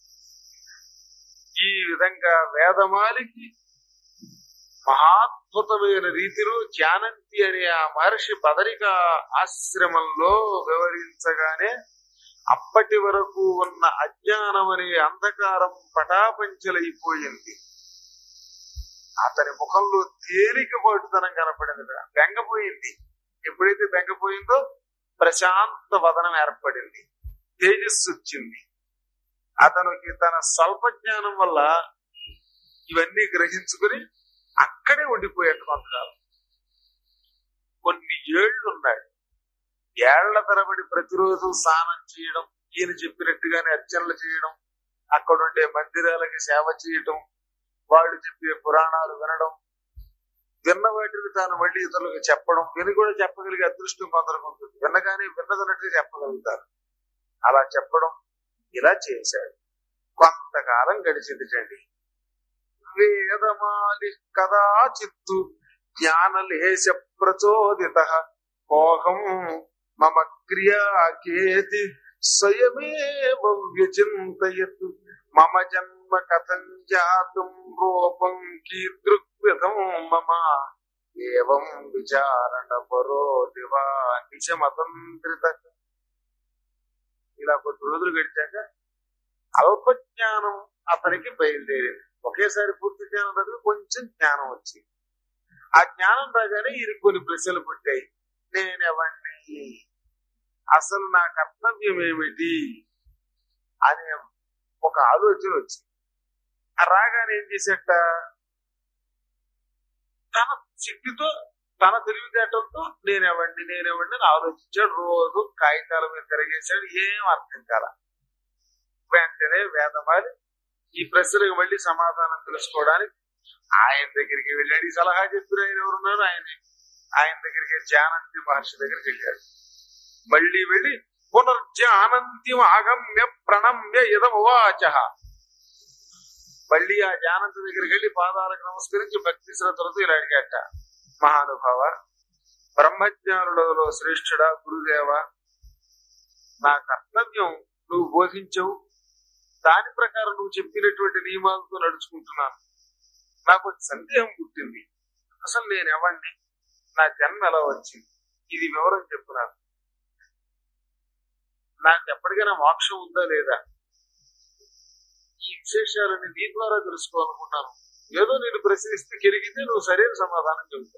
ఈ విధంగా వేదమాలికి మహాద్భుతమైన రీతిలో జ్ఞానంతి అనే ఆ మహర్షి బదరిక ఆశ్రమంలో వివరించగానే అప్పటి వరకు ఉన్న అజ్ఞానం అనే అంధకారం పటాపంచలైపోయింది అతని ముఖంలో తేలిక పట్టుదనం కనపడింది బెంగపోయింది ఎప్పుడైతే బెంగపోయిందో ప్రశాంత వదనం ఏర్పడింది తేజస్సు వచ్చింది అతనికి తన స్వల్ప జ్ఞానం వల్ల ఇవన్నీ గ్రహించుకుని అక్కడే ఉండిపోయాడు కొంతకాలం కొన్ని ఏళ్ళు ఉన్నాడు ఏళ్ల తరబడి ప్రతిరోజు స్నానం చేయడం ఈయన చెప్పినట్టుగానే అర్చనలు చేయడం అక్కడుండే మందిరాలకి సేవ చేయటం వాళ్ళు చెప్పే పురాణాలు వినడం విన్న వాటిని తాను మళ్ళీ ఇతరులకు చెప్పడం విని కూడా చెప్పగలిగే అదృష్టం కొందరికి ఉంటుంది విన్నగానే విన్నదన్నట్టుగా చెప్పగలుగుతారు అలా చెప్పడం ఇలా చేశాడు కొంతకాలం గడిచిందిటండి వేదమాలి కదాచిత్తు జ్ఞానలేశ ప్రచోదిత మోహం మమ క్రియాకేతి స్వయమేవ వ్యచింతయత్ మమ జన్మ కథం జాతం రూపం కీదృగ్విధం మమ ఏవం విచారణ పరో దివా నిశమతంత్రిత ఇలా కొద్ది రోజులు గడిచాక అల్పజ్ఞానం అతనికి బయలుదేరింది ఒకేసారి పూర్తి జ్ఞానం దగ్గర కొంచెం జ్ఞానం వచ్చింది ఆ జ్ఞానం రాగానే ఇది కొన్ని ప్రశ్నలు పుట్టాయి నేనెవణ్ణి అసలు నా కర్తవ్యం ఏమిటి అనే ఒక ఆలోచన వచ్చింది ఆ రాగానే ఏం చేసేట తన శక్తితో తన తెలివితేటలతో నేనెవండి నేనెవండి అని ఆలోచించాడు రోజు కాగితాల మీద తిరగేశాడు ఏం అర్థం కాల వెంటనే వేదమాలి ఈ ప్రశ్నలకు మళ్ళీ సమాధానం తెలుసుకోవడానికి ఆయన దగ్గరికి వెళ్ళాడు ఈ సలహా చెప్పిన ఆయన ఎవరున్నారు ఆయన ఆయన దగ్గరికి జానంతి మహర్షి దగ్గరికి వెళ్ళాడు మళ్ళీ వెళ్ళి పునర్జానంత్యం ఆగమ్య ప్రణమ్య ఇదమువాచ మళ్ళీ ఆ జానంతి దగ్గరికి వెళ్ళి పాదాలకు నమస్కరించి భక్తి శ్రద్ధలతో ఇలా అడిగాట మహానుభావ బ్రహ్మజ్ఞానులలో శ్రేష్ఠుడా గురుదేవ నా కర్తవ్యం నువ్వు బోధించవు దాని ప్రకారం నువ్వు చెప్పినటువంటి నియమాలతో నడుచుకుంటున్నాను నాకు ఒక సందేహం పుట్టింది అసలు నేను ఎవరిని నా జన్మ ఎలా వచ్చింది ఇది వివరం చెప్పున్నాను నాకు ఎప్పటికైనా మోక్షం ఉందా లేదా ఈ విశేషాలని నీ ద్వారా తెలుసుకోవాలనుకున్నాను ఏదో నేను ప్రశ్నిస్తే కెరిగితే నువ్వు సరైన సమాధానం చెబుతావు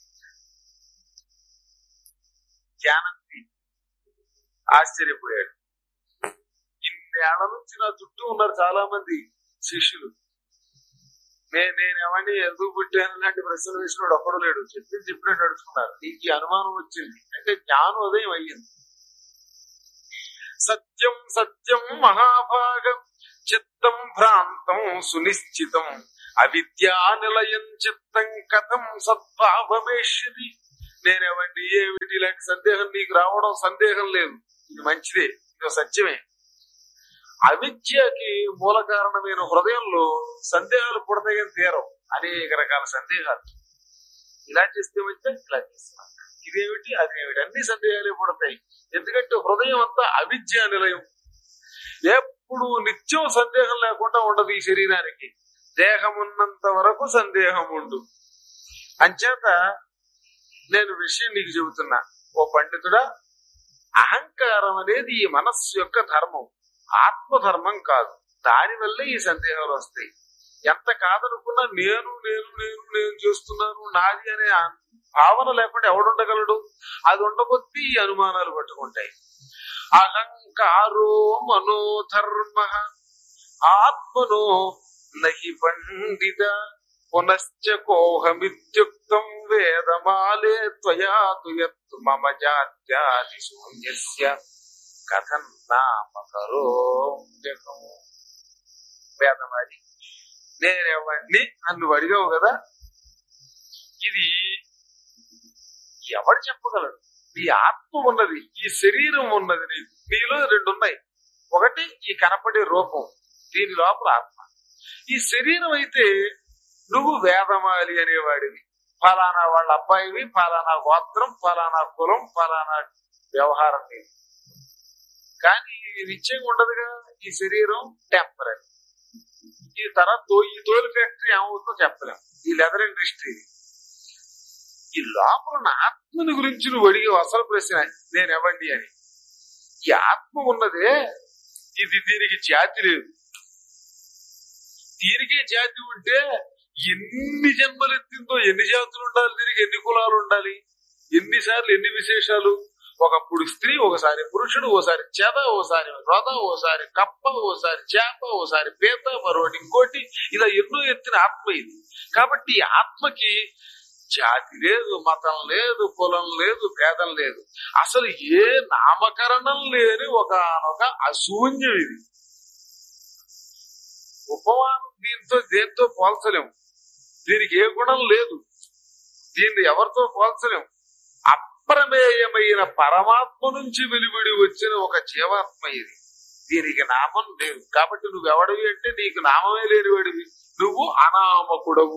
జ్ఞానంతి ఆశ్చర్యపోయాడు ఇన్నేళ్ల నుంచి నా చుట్టూ ఉన్నారు చాలా మంది శిష్యులు నేను నేను ఏమని ఎందుకు పుట్టాను లాంటి ప్రశ్నలు వేసినాడు ఒక్కడు లేడు చెప్పింది చెప్పినట్టు నడుచుకున్నారు నీకు ఈ అనుమానం వచ్చింది అంటే జ్ఞానోదయం అయ్యింది సత్యం సత్యం మహాభాగం చిత్తం భ్రాంతం సునిశ్చితం అవిద్యా నిలయం చిత్తం కథం సద్భావమేష్యది నేనేమండి ఏమిటి ఇలాంటి సందేహం నీకు రావడం సందేహం లేదు ఇది మంచిదే ఇది సత్యమే అవిద్యకి మూల కారణమైన హృదయంలో సందేహాలు పుడతాయని తీరం అనేక రకాల సందేహాలు ఇలా చేస్తే వచ్చా ఇలా చేస్తున్నా ఇదేమిటి అదేమిటి అన్ని సందేహాలే పుడతాయి ఎందుకంటే హృదయం అంతా అవిద్య నిలయం ఎప్పుడు నిత్యం సందేహం లేకుండా ఉండదు ఈ శరీరానికి దేహం ఉన్నంత వరకు సందేహం ఉండు అంచేత నేను విషయం నీకు చెబుతున్నా ఓ పండితుడా అహంకారం అనేది ఈ మనస్సు యొక్క ధర్మం ఆత్మధర్మం కాదు దానివల్ల ఈ సందేహాలు వస్తాయి ఎంత కాదనుకున్నా నేను నేను నేను నేను చేస్తున్నాను నాది అనే భావన లేకుండా ఎవడుండగలడు అది ఉండకొద్దీ ఈ అనుమానాలు పట్టుకుంటాయి అహంకారో మనోధర్మ ఆత్మనో నహి పండిత పునశ్చ కోహమిత్యుక్తం వేదమాలే త్వయా తుయత్ మమ జాత్యాది శూన్యస్య కథం నామకరో వేదమాలి నేనెవడిని అని నువ్వు అడిగావు కదా ఇది ఎవడు చెప్పగలడు నీ ఆత్మ ఉన్నది ఈ శరీరం ఉన్నది నీకు నీలో రెండు ఉన్నాయి ఒకటి ఈ కనపడే రూపం దీని లోపల ఆత్మ ఈ శరీరం అయితే నువ్వు వేదమాలి అనేవాడివి ఫలానా వాళ్ళ అబ్బాయివి ఫలానా గోత్రం ఫలానా కులం ఫలానా వ్యవహారం నీది కానీ ఇది నిశ్చయం ఉండదుగా ఈ శరీరం టెంపరీ ఈ తర్వాత తో- ఈ తోలు ఫ్యాక్టరీ ఏమవుతుందో చెప్పలేం ఈ లెదర్ ఇండస్ట్రీ ఈ లోపల ఉన్న ఆత్మని గురించి నువ్వు అడిగే అసలు ప్రశ్న నేను ఎవండి అని ఈ ఆత్మ ఉన్నదే ఇది దీనికి జాతి లేదు దీనికే జాతి ఉంటే ఎన్ని జన్మలు ఎత్తిందో ఎన్ని జాతులు ఉండాలి దీనికి ఎన్ని కులాలు ఉండాలి ఎన్నిసార్లు ఎన్ని విశేషాలు ఒకప్పుడు స్త్రీ ఒకసారి పురుషుడు ఓసారి చేద ఓసారి రథ ఓసారి కప్ప ఓసారి చేప ఓసారి పీత మరొకటి ఇంకోటి ఇలా ఎన్నో ఎత్తిన ఆత్మ ఇది కాబట్టి ఈ ఆత్మకి జాతి లేదు మతం లేదు కులం లేదు భేదం లేదు అసలు ఏ నామకరణం లేని ఒకనొక అశూన్యం ఇది ఉపమానం దీంతో దేంతో పోల్చలేం దీనికి ఏ గుణం లేదు దీన్ని ఎవరితో పోల్చలేం అప్రమేయమైన పరమాత్మ నుంచి వెలువడి వచ్చిన ఒక జీవాత్మ ఇది దీనికి నామం లేదు కాబట్టి నువ్వెవడివి అంటే నీకు నామమే లేనివాడివి నువ్వు అనామకుడవు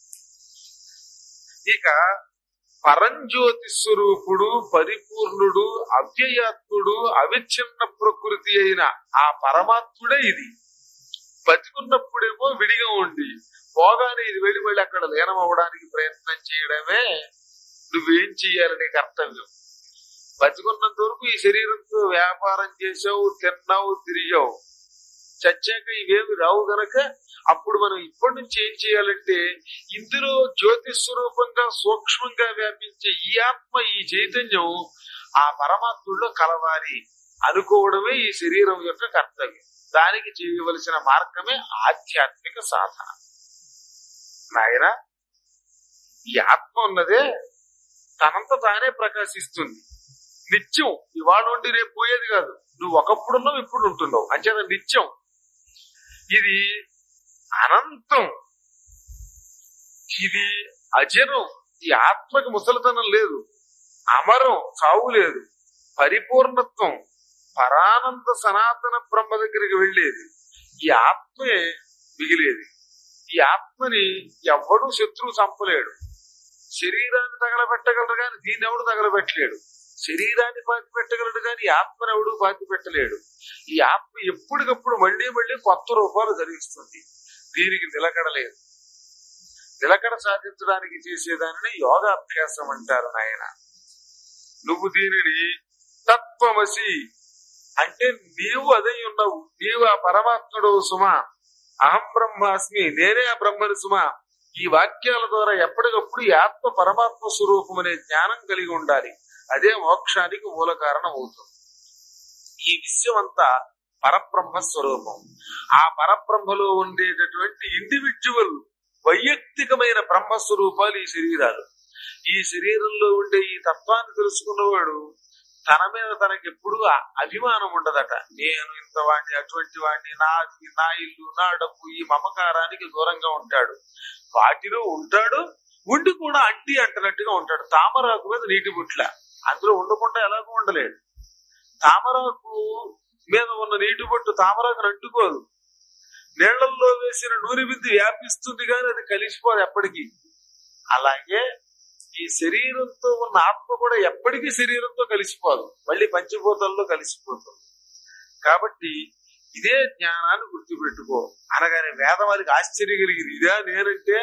ఇక పరంజ్యోతి స్వరూపుడు పరిపూర్ణుడు అవ్యయాత్ముడు అవిచ్ఛిన్న ప్రకృతి అయిన ఆ పరమాత్ముడే ఇది బతికున్నప్పుడేమో విడిగా ఉండి పోగానే ఇది వెళ్ళి వెళ్ళి అక్కడ లీనం అవ్వడానికి ప్రయత్నం చేయడమే నువ్వేం చెయ్యాలి నీ కర్తవ్యం బతికున్నంత వరకు ఈ శరీరంతో వ్యాపారం చేసావు తిన్నావు తిరిగావు చచ్చాక ఇవేమి రావు గనక అప్పుడు మనం ఇప్పటి నుంచి ఏం చేయాలంటే ఇందులో జ్యోతి స్వరూపంగా సూక్ష్మంగా వ్యాపించే ఈ ఆత్మ ఈ చైతన్యం ఆ పరమాత్ముల్లో కలవాలి అనుకోవడమే ఈ శరీరం యొక్క కర్తవ్యం దానికి చేయవలసిన మార్గమే ఆధ్యాత్మిక సాధన నాయన ఈ ఆత్మ ఉన్నదే తనంత తానే ప్రకాశిస్తుంది నిత్యం ఇవాళ నుండి రేపు పోయేది కాదు నువ్వు ఒకప్పుడున్నావు ఇప్పుడు ఉంటున్నావు అంచేత నిత్యం ఇది అనంతం ఇది అజరం ఈ ఆత్మకి ముసలితనం లేదు అమరం చావు లేదు పరిపూర్ణత్వం పరానంద సనాతన బ్రహ్మ దగ్గరికి వెళ్ళేది ఈ ఆత్మే మిగిలేది ఈ ఆత్మని ఎవ్వడూ శత్రువు చంపలేడు శరీరాన్ని తగలబెట్టగలరు కానీ దీన్ని ఎవడు తగలబెట్టలేడు శరీరాన్ని పాతి పెట్టగలడు కానీ ఈ ఆత్మను ఎవడు పాతి పెట్టలేడు ఈ ఆత్మ ఎప్పటికప్పుడు మళ్ళీ మళ్ళీ కొత్త రూపాలు ధరిస్తుంది దీనికి నిలకడలేదు నిలకడ సాధించడానికి చేసేదానిని యోగాభ్యాసం అంటారు నాయన నువ్వు దీనిని తత్వమసి అంటే నీవు అదై ఉన్నావు నీవు ఆ పరమాత్ముడు సుమా అహం బ్రహ్మాస్మి నేనే ఆ బ్రహ్మని సుమా ఈ వాక్యాల ద్వారా ఎప్పటికప్పుడు ఈ ఆత్మ పరమాత్మ స్వరూపం అనే జ్ఞానం కలిగి ఉండాలి అదే మోక్షానికి మూల కారణం అవుతుంది ఈ విశ్వం అంతా పరబ్రహ్మ స్వరూపం ఆ పరబ్రహ్మలో ఉండేటటువంటి ఇండివిజువల్ వైయక్తికమైన బ్రహ్మ స్వరూపాలు ఈ శరీరాలు ఈ శరీరంలో ఉండే ఈ తత్వాన్ని తెలుసుకున్నవాడు తన మీద తనకి ఎప్పుడు అభిమానం ఉండదట నేను ఇంత వాడిని అటువంటి వాడిని నాది నా ఇల్లు నా డబ్బు ఈ మమకారానికి దూరంగా ఉంటాడు వాటిలో ఉంటాడు ఉండి కూడా అంటి అంటనట్టుగా ఉంటాడు తామరాకు మీద నీటి బుట్ల అందులో ఉండకుండా ఎలాగో ఉండలేడు తామరాకు మీద ఉన్న నీటి బొట్టు తామరాకును అంటుకోదు నీళ్లలో వేసిన నూనె బిందు వ్యాపిస్తుంది కానీ అది కలిసిపోదు ఎప్పటికీ అలాగే ఈ శరీరంతో ఉన్న ఆత్మ కూడా ఎప్పటికీ శరీరంతో కలిసిపోదు మళ్ళీ పంచభూతాల్లో కలిసిపోతుంది కాబట్టి ఇదే జ్ఞానాన్ని గుర్తుపెట్టుకో అనగానే వేదవారికి ఆశ్చర్యం కలిగింది ఇదే నేనంటే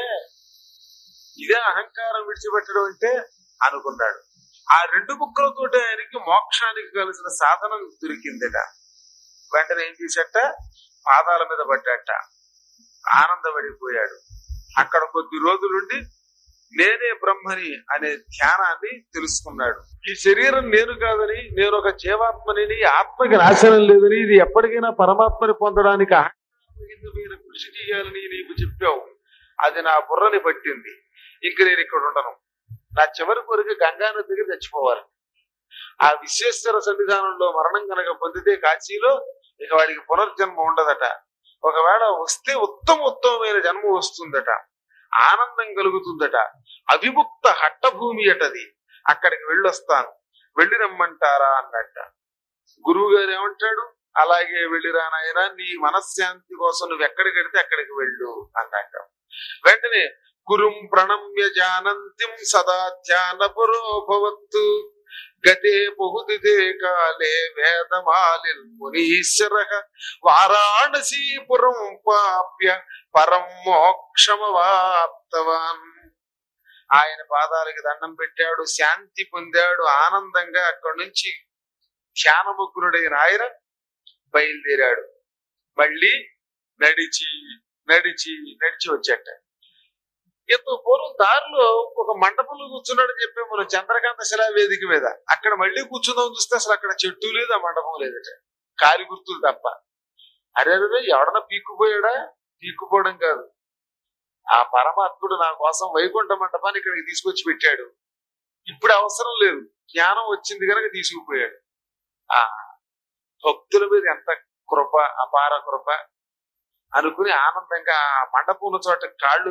ఇదే అహంకారం విడిచిపెట్టడం అంటే అనుకున్నాడు ఆ రెండు ముక్కలతోటి ఆయనకి మోక్షానికి కలిసిన సాధనం దొరికిందట వెంటనే ఏం చేశాట పాదాల మీద పడ్డాట ఆనందపడిపోయాడు అక్కడ కొద్ది రోజులుండి నేనే బ్రహ్మని అనే ధ్యానాన్ని తెలుసుకున్నాడు ఈ శరీరం నేను కాదని నేను ఒక జీవాత్మని ఆత్మకి నాశనం లేదని ఇది ఎప్పటికైనా పరమాత్మని పొందడానికి అహంకారమైన కృషి చేయాలని నీకు చెప్పావు అది నా బుర్రని పట్టింది ఇంక నేను ఇక్కడ ఉండను నా చివరి కొరకు గంగానది దగ్గర చచ్చిపోవాలి ఆ విశ్వేశ్వర సన్నిధానంలో మరణం కనుక పొందితే కాశీలో ఇక వాడికి పునర్జన్మ ఉండదట ఒకవేళ వస్తే ఉత్తమ ఉత్తమమైన జన్మ వస్తుందట ఆనందం కలుగుతుందట అవిముక్త హట్టభూమి అటది అక్కడికి వెళ్ళొస్తాను వెళ్ళి రమ్మంటారా అన్నట్ట గురువు గారు ఏమంటాడు అలాగే వెళ్ళిరా నాయన నీ మనశ్శాంతి కోసం నువ్వు ఎక్కడికి వెడితే అక్కడికి వెళ్ళు అన్నాక వెంటనే గురుం ప్రణమ్య జానంతిం సదా ధ్యాన పురోభవత్తు గతే బహుదిదే కాలే వేదమాలిల్ మునీశ్వర వారాణసీపురం పాప్య పరం మోక్షమవాప్తవాన్ ఆయన పాదాలకి దండం పెట్టాడు శాంతి పొందాడు ఆనందంగా అక్కడి నుంచి ధ్యానముగ్రుడైన ఆయన బయలుదేరాడు మళ్ళీ నడిచి నడిచి నడిచి వచ్చాట ఎంతో పూర్వం దారిలో ఒక మండపంలో కూర్చున్నాడని చెప్పి మనం చంద్రకాంత శిలా వేదిక మీద అక్కడ మళ్ళీ కూర్చుందాం చూస్తే అసలు అక్కడ చెట్టు లేదు ఆ మండపం లేదట కాలి గుర్తులు తప్ప అరే అరే ఎవడన్నా పీక్కుపోయాడా పీక్కుపోవడం కాదు ఆ పరమాత్ముడు నా కోసం వైకుంఠ మండపాన్ని ఇక్కడికి తీసుకొచ్చి పెట్టాడు ఇప్పుడు అవసరం లేదు జ్ఞానం వచ్చింది కనుక తీసుకుపోయాడు ఆ భక్తుల మీద ఎంత కృప అపార కృప అనుకుని ఆనందంగా ఆ మండపం ఉన్న చోట కాళ్ళు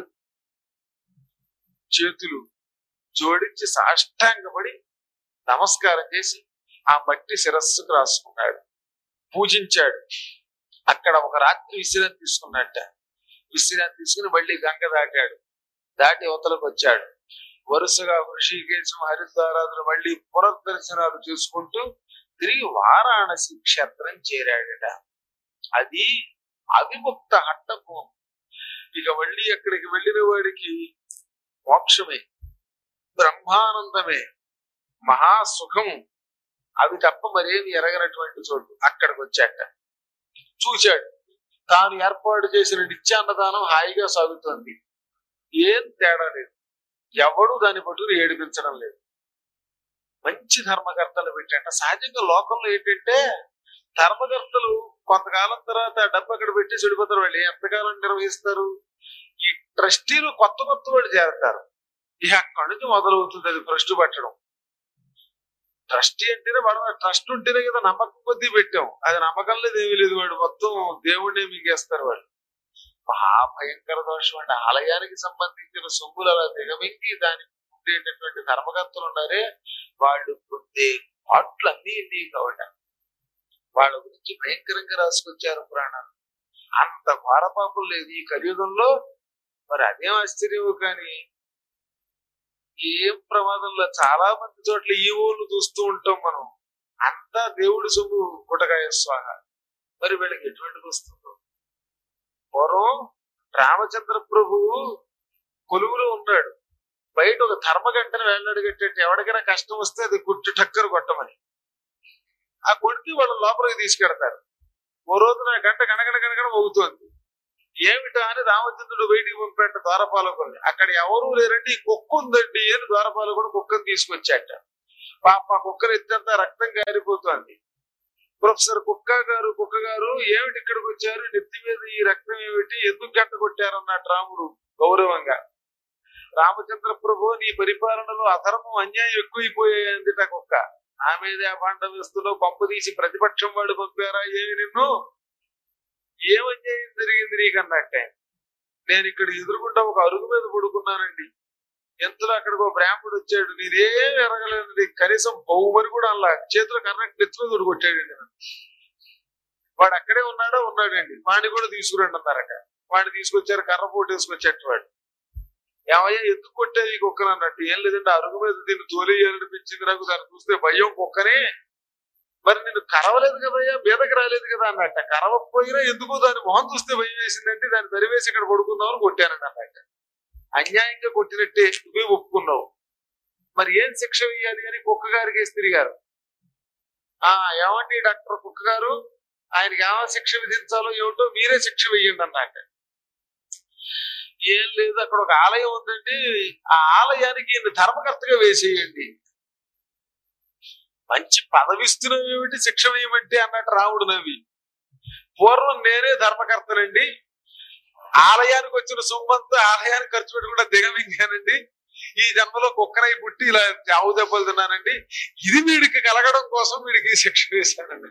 చేతులు జోడించి సాష్టాంగపడి నమస్కారం చేసి ఆ మట్టి శిరస్సుకు రాసుకున్నాడు పూజించాడు అక్కడ ఒక రాత్రి విశ్రాంతి తీసుకున్నట్ట విశ్రాంతి తీసుకుని మళ్ళీ గంగ దాటాడు దాటి అవతలకు వచ్చాడు వరుసగా ఋషికేశం హరిద్వారాదులు మళ్ళీ పునర్దర్శనాలు చేసుకుంటూ తిరిగి వారాణసి క్షేత్రం చేరాడట అది అవిముక్త హట్టభూమి ఇక మళ్ళీ అక్కడికి వెళ్ళిన వాడికి మోక్షమే బ్రహ్మానందమే మహాసుఖము అవి తప్ప మరేమి ఎరగనటువంటి చోటు అక్కడికి వచ్చాట చూశాడు తాను ఏర్పాటు చేసిన నిత్యాన్నదానం హాయిగా సాగుతోంది ఏం తేడా లేదు ఎవడు దాన్ని పట్టుకుని ఏడిపించడం లేదు మంచి ధర్మకర్తలు పెట్టాట సహజంగా లోకంలో ఏంటంటే ధర్మకర్తలు కొంతకాలం తర్వాత డబ్బు అక్కడ పెట్టి చెడిపోతారు వాళ్ళు ఎంతకాలం నిర్వహిస్తారు ఈ ట్రస్టీలు కొత్త కొత్త వాళ్ళు చేరతారు ఇక అక్కడి నుంచి మొదలవుతుంది అది భ్రష్టు పట్టడం ట్రస్టీ అంటేనే వాడు ట్రస్ట్ ఉంటేనే కదా నమ్మకం కొద్దీ పెట్టాం అది నమ్మకం లేదు ఏమీ లేదు వాడు మొత్తం దేవుడినే మింగేస్తారు వాళ్ళు మహాభయంకర దోషం అంటే ఆలయానికి సంబంధించిన సొమ్ములు అలా దిగమింగి దానికి ఉండేటటువంటి ధర్మకర్తలు ఉన్నారే వాళ్ళు పొందే పాటలు అన్ని ఇన్ని కావట వాళ్ళ గురించి భయంకరంగా రాసుకొచ్చారు పురాణాలు అంత ఘోరపాపం లేదు ఈ కలియుగంలో మరి అదేం ఆశ్చర్యము కానీ ఏం ప్రమాదంలో చాలా మంది చోట్ల ఈ ఊళ్ళు చూస్తూ ఉంటాం మనం అంతా దేవుడి సొమ్ము గుటకాయ స్వాహ మరి వీళ్ళకి ఎటువంటిది వస్తుందో పూర్వం రామచంద్ర ప్రభువు కొలువులో ఉన్నాడు బయట ఒక ధర్మగంటను వేలాడు కట్టేట్టు ఎవరికైనా కష్టం వస్తే అది గుట్టు టక్కరు కొట్టమని ఆ కొడితే వాళ్ళు లోపలికి తీసుకెడతారు ఓ రోజున ఆ గంట గణగణ గణగణ మోగుతోంది ఏమిటా అని రామచంద్రుడు బయటికి పంపాట ద్వారపాలకుని అక్కడ ఎవరూ లేరండి ఈ కుక్క ఉందండి అని ద్వారపాలకుడు కుక్కను తీసుకొచ్చాట పాప ఆ కుక్కను ఎత్తంతా రక్తం గారిపోతోంది ప్రొఫెసర్ కుక్క గారు కుక్క గారు ఏమిటి ఇక్కడికి వచ్చారు నెత్తి మీద ఈ రక్తం ఏమిటి ఎందుకు గంట కొట్టారన్నట్టు రాముడు గౌరవంగా రామచంద్ర ప్రభు నీ పరిపాలనలో అధర్మం అన్యాయం ఎక్కువైపోయాయంది ఆ కుక్క ఆ మీద ఆ పాండ వేస్తులో పంపు తీసి ప్రతిపక్షం వాడు పంపారా ఏమి నిన్ను ఏం అన్యాయం జరిగింది నీకన్నట్టే నేను ఇక్కడ ఎదురుకుంటా ఒక అరుగు మీద పడుకున్నానండి ఎంతలో అక్కడికి ఒక బ్రాహ్మణుడు వచ్చాడు నేనేం ఎరగలేదండి కనీసం బహుమని కూడా అలా చేతిలో కర్రెక్ట్ నెత్తిలో దొరికి కొట్టాడండి నన్ను. వాడు అక్కడే ఉన్నాడో ఉన్నాడండి వాడిని కూడా తీసుకురండి అన్నారట వాడిని తీసుకొచ్చారు కర్ర పోటు వేసుకొచ్చేట వాడు ఏమయ్యా ఎందుకు కొట్టేది ఈ కుక్కను అన్నట్టు ఏం లేదంటే అరుగు మీద దీన్ని తోలేయాలనిపించింది నాకు దాన్ని చూస్తే భయం కుక్కనే మరి నేను కరవలేదు కదయ్యా మీదకి రాలేదు కదా అన్నట్ట కరవకపోయినా ఎందుకో దాని మొహం చూస్తే భయం వేసిందంటే దాన్ని తరివేసి ఇక్కడ పడుకుందామని కొట్టానండి అన్నట్ట అన్యాయంగా కొట్టినట్టే నువ్వే ఒప్పుకున్నావు మరి ఏం శిక్ష వేయాలి అని కుక్క గారికి వేసి తిరిగారు ఆ ఏమండి డాక్టర్ కుక్క గారు ఆయనకి ఏమైనా శిక్ష విధించాలో ఏమిటో మీరే శిక్ష వేయండి అన్నట్ట ఏం లేదు అక్కడ ఒక ఆలయం ఉందండి ఆ ఆలయానికి ఈయన ధర్మకర్తగా వేసేయండి మంచి పదవిస్తున్నావు ఏమిటి శిక్ష వేయమంటే అన్నట్టు రాముడు నవ్వి పూర్వం నేనే ధర్మకర్తనండి ఆలయానికి వచ్చిన సొమ్మంతా ఆలయానికి ఖర్చు పెట్టుకుంటా దిగమింగానండి ఈ జన్మలో కుక్కరై పుట్టి ఇలా చావు దెబ్బలు తిన్నానండి ఇది వీడికి కలగడం కోసం వీడికి ఈ శిక్ష వేశానండి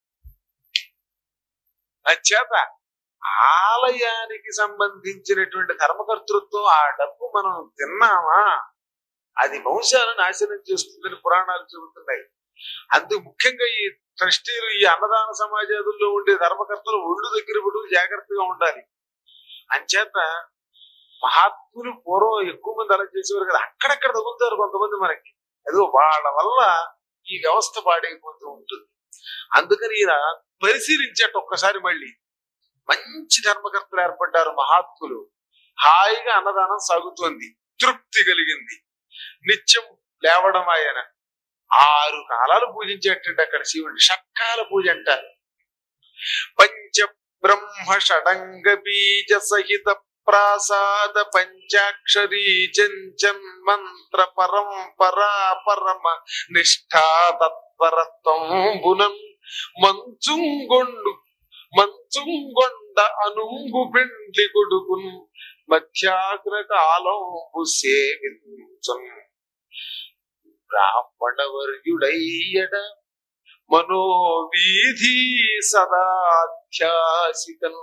అంచేత ఆలయానికి సంబంధించినటువంటి ధర్మకర్తృత్వం ఆ డబ్బు మనం తిన్నామా అది వంశాలను నాశనం చేస్తుందని పురాణాలు చెబుతున్నాయి అందుకు ముఖ్యంగా ఈ ట్రస్టీలు ఈ అన్నదాన సమాజాదుల్లో ఉండే ధర్మకర్తలు ఒళ్ళు దగ్గర పడు జాగ్రత్తగా ఉండాలి అంచేత మహాత్ములు పూర్వం ఎక్కువ మంది అలా చేసేవారు కదా అక్కడక్కడ తగులుతారు కొంతమంది మనకి అదిగో వాళ్ళ వల్ల ఈ వ్యవస్థ పాడైపోతూ ఉంటుంది అందుకని ఈయన పరిశీలించేట ఒక్కసారి మళ్ళీ మంచి ధర్మకర్తలు ఏర్పడ్డారు మహాత్ములు హాయిగా అన్నదానం సాగుతోంది తృప్తి కలిగింది నిత్యం లేవడం ఆయన ఆరు కాలాలు పూజించేటండి అక్కడ శివుడు షట్కాల పూజ అంటారు పంచ బ్రహ్మ షడంగ బీజ సహిత ప్రాసాద పంచాక్షరీ చెంచన్ మంత్ర పరంపరా పరమ నిష్ఠా తత్పరత్వంబునం మంచుంగొండు మంచుంగొండ అనుంగు పిండి కొడుకును మధ్యాగ్ర కాలంబు సేవించం బ్రాహ్మణవర్యుడయ్యడ మనోవీధి సదాధ్యాసితను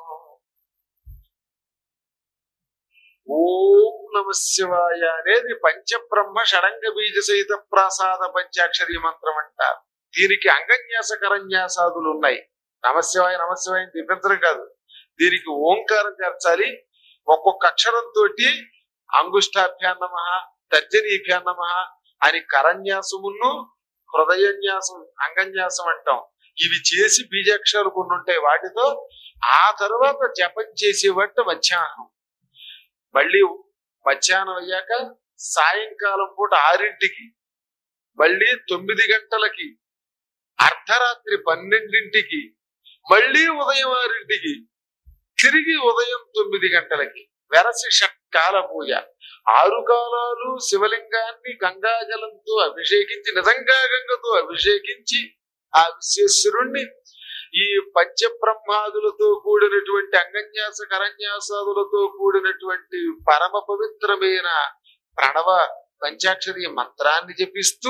ఓం నమ శివాయ అనేది పంచబ్రహ్మ షడంగ బీజ సహిత ప్రాసాద పంచాక్షరి మంత్రం అంటారు దీనికి అంగన్యాస కరన్యాసాదులు ఉన్నాయి నమశివాయ నమశివాయ తిప్పించడం కాదు దీనికి ఓంకారం చేర్చాలి ఒక్కొక్క అక్షరంతో అంగుష్టాభ్యాన్ నమ తర్జనీభ్యాన్ నమ అని కరన్యాసమును హృదయన్యాసం అంగన్యాసం అంటాం ఇవి చేసి బీజాక్షరాలు కొన్ని ఉంటాయి వాటితో ఆ తరువాత జపం చేసేవాట మధ్యాహ్నం మళ్ళీ మధ్యాహ్నం అయ్యాక సాయంకాలం పూట ఆరింటికి మళ్ళీ తొమ్మిది గంటలకి అర్ధరాత్రి పన్నెండింటికి మళ్ళీ ఉదయం ఆరింటికి తిరిగి ఉదయం తొమ్మిది గంటలకి వెరసి షట్కాల పూజ ఆరు కాలాలు శివలింగాన్ని గంగాజలంతో అభిషేకించి నిజంగా గంగతో అభిషేకించి ఆ విశ్వేశ్వరుణ్ణి ఈ పంచబ్రహ్మాదులతో కూడినటువంటి అంగన్యాస కరన్యాసాదులతో కూడినటువంటి పరమ పవిత్రమైన ప్రణవ పంచాక్షరి మంత్రాన్ని జపిస్తూ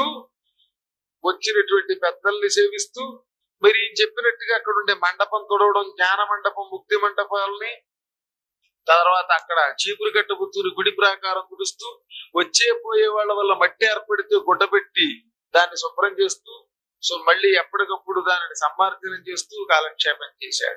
వచ్చినటువంటి పెద్దల్ని సేవిస్తూ మరి ఈయన చెప్పినట్టుగా అక్కడ ఉండే మండపం తొడవడం జ్ఞాన మండపం ముక్తి మండపాలని తర్వాత అక్కడ చీపురు కట్ట కూర్చుని గుడి ప్రాకారం కురుస్తూ వచ్చే పోయే వాళ్ళ వల్ల మట్టి ఏర్పడితే గుడ్డబెట్టి దాన్ని శుభ్రం చేస్తూ సో మళ్ళీ ఎప్పటికప్పుడు దానిని సమ్మార్జనం చేస్తూ కాలక్షేపం చేశాడు